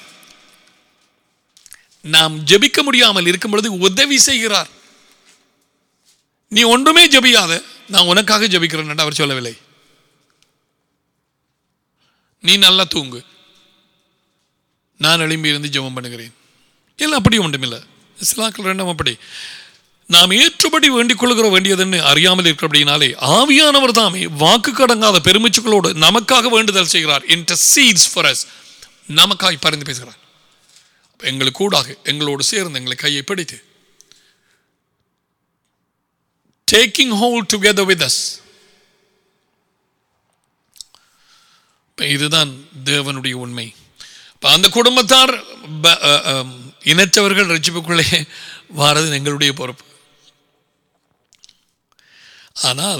நாம் ஜெபிக்க முடியாமல் இருக்கும் பொழுது உதவி செய்கிறார் நீ ஒன்றுமே ஜெபியாத நான் உனக்காக ஜெபிக்கிறேன் என்று அவர் சொல்லவில்லை நீ நல்லா தூங்கு நான் எழும்பி இருந்து ஜெபம் பண்ணுகிறேன் இல்லை அப்படி ஒன்றுமில்லை இஸ்லாக்கள் ரெண்டும் அப்படி நாம் ஏற்றுபடி வேண்டிக் கொள்கிற வேண்டியதுன்னு அறியாமல் இருக்கிறபடினாலே ஆவியானவர் தாமே வாக்கு கடங்காத பெருமிச்சுக்களோடு நமக்காக வேண்டுதல் செய்கிறார் இன்டர்சீட்ஸ் ஃபார் அஸ் நமக்காய் பரிந்து பேசுகிறார் அப்ப எங்களுக்கு கூடாக எங்களோடு சேர்ந்து எங்களை கையை பிடித்து taking hold together with us இதுதான் தேவனுடைய உண்மை இப்ப அந்த குடும்பத்தார் ப- அ, அம், இனச்சவர்கள் ரட்சிப்புக்குள்ளே வாரது எங்களுடைய பொறுப்பு ஆனால்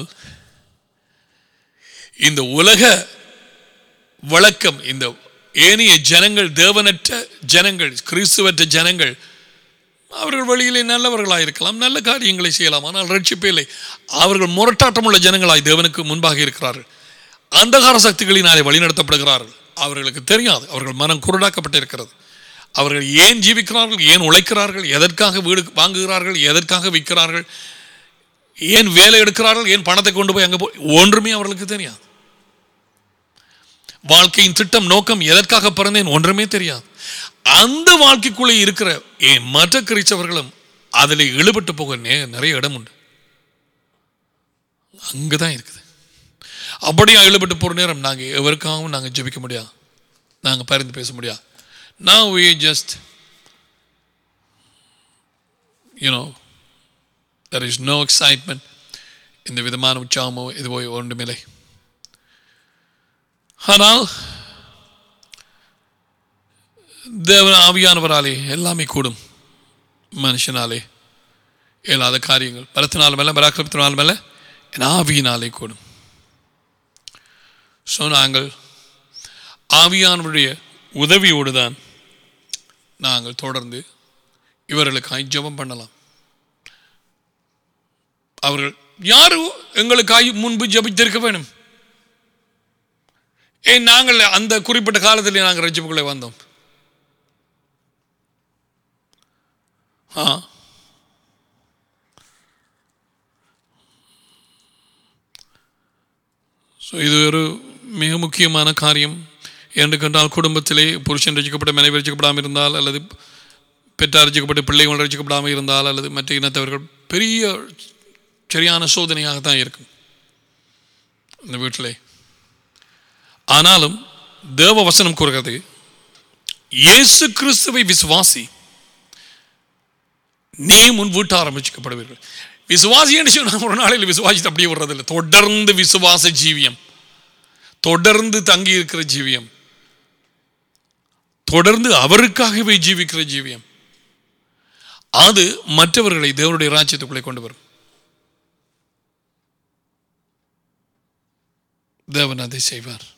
இந்த உலக வழக்கம் இந்த ஏனைய ஜனங்கள் தேவனற்ற ஜனங்கள் கிறிஸ்துவற்ற ஜனங்கள் அவர்கள் வழியிலே நல்லவர்களாக இருக்கலாம் நல்ல காரியங்களை செய்யலாம் ஆனால் ரட்சிப்பே இல்லை அவர்கள் முரட்டாட்டமுள்ள ஜனங்களாய் தேவனுக்கு முன்பாக இருக்கிறார்கள் அந்தகார சக்திகளினாலே வழிநடத்தப்படுகிறார்கள் அவர்களுக்கு தெரியாது அவர்கள் மனம் குருடாக்கப்பட்டிருக்கிறது அவர்கள் ஏன் ஜீவிக்கிறார்கள் ஏன் உழைக்கிறார்கள் எதற்காக வீடு வாங்குகிறார்கள் எதற்காக விற்கிறார்கள் ஏன் வேலை எடுக்கிறார்கள் ஏன் பணத்தை கொண்டு போய் அங்கே போய் ஒன்றுமே அவர்களுக்கு தெரியாது வாழ்க்கையின் திட்டம் நோக்கம் எதற்காக பிறந்தேன் ஒன்றுமே தெரியாது அந்த வாழ்க்கைக்குள்ளே இருக்கிற ஏன் மற்ற கிறிஸ்தவர்களும் அதில் இழுபட்டு போக நே- நிறைய இடம் உண்டு அங்கதான் இருக்குது அப்படியா இழுபட்டு போகிற நேரம் நாங்கள் எவருக்காகவும் நாங்கள் ஜெபிக்க முடியாது நாங்கள் பரிந்து பேச முடியாது நான் we just you know there is no excitement இந்த விதமான உற்சாகமோ இதுவோ ஒன்றுமில்லை ஆனால் தேவன் ஆவியானவராலே எல்லாமே கூடும் மனுஷனாலே இயலாத காரியங்கள் பலத்தினாலும் அல்ல பராக்கிரமத்தினாலும் அல்ல என் ஆவியினாலே கூடும் ஸோ நாங்கள் ஆவியானவருடைய உதவியோடு தான் நாங்கள் தொடர்ந்து இவர்களுக்காய் ஜெபம் பண்ணலாம் அவர்கள் யாரும் எங்களுக்காய் முன்பு ஜெபித்திருக்க வேணும் ஏன் நாங்கள் அந்த குறிப்பிட்ட காலத்தில் நாங்கள் ரட்சிப்புக்குள்ளே வந்தோம் ஆ ஸோ இது ஒரு மிக முக்கியமான காரியம் என்று கண்டால் குடும்பத்திலே புருஷன் ரசிக்கப்பட்ட மனைவி ரசிக்கப்படாமல் இருந்தால் அல்லது பெற்றார் ரசிக்கப்பட்டு பிள்ளைகள் ரசிக்கப்படாமல் இருந்தால் அல்லது மற்ற இனத்தவர்கள் பெரிய சரியான சோதனையாக தான் இருக்கும் இந்த வீட்டிலே ஆனாலும் தேவ வசனம் கூறுகிறது இயேசு கிறிஸ்துவை விசுவாசி நீ முன் வீட்ட ஆரம்பிச்சுக்கப்படுவீர்கள் விசுவாசி என்று சொன்னால் ஒரு நாளையில் விசுவாசித்து அப்படியே வர்றதில்லை தொடர்ந்து விசுவாச ஜீவியம் தொடர்ந்து தங்கி இருக்கிற ஜீவியம் தொடர்ந்து அவருக்காகவே ஜீவிக்கிற ஜீவியம் அது மற்றவர்களை தேவனுடைய ராஜ்யத்துக்குள்ளே கொண்டு வரும் தேவன் அதை செய்வார்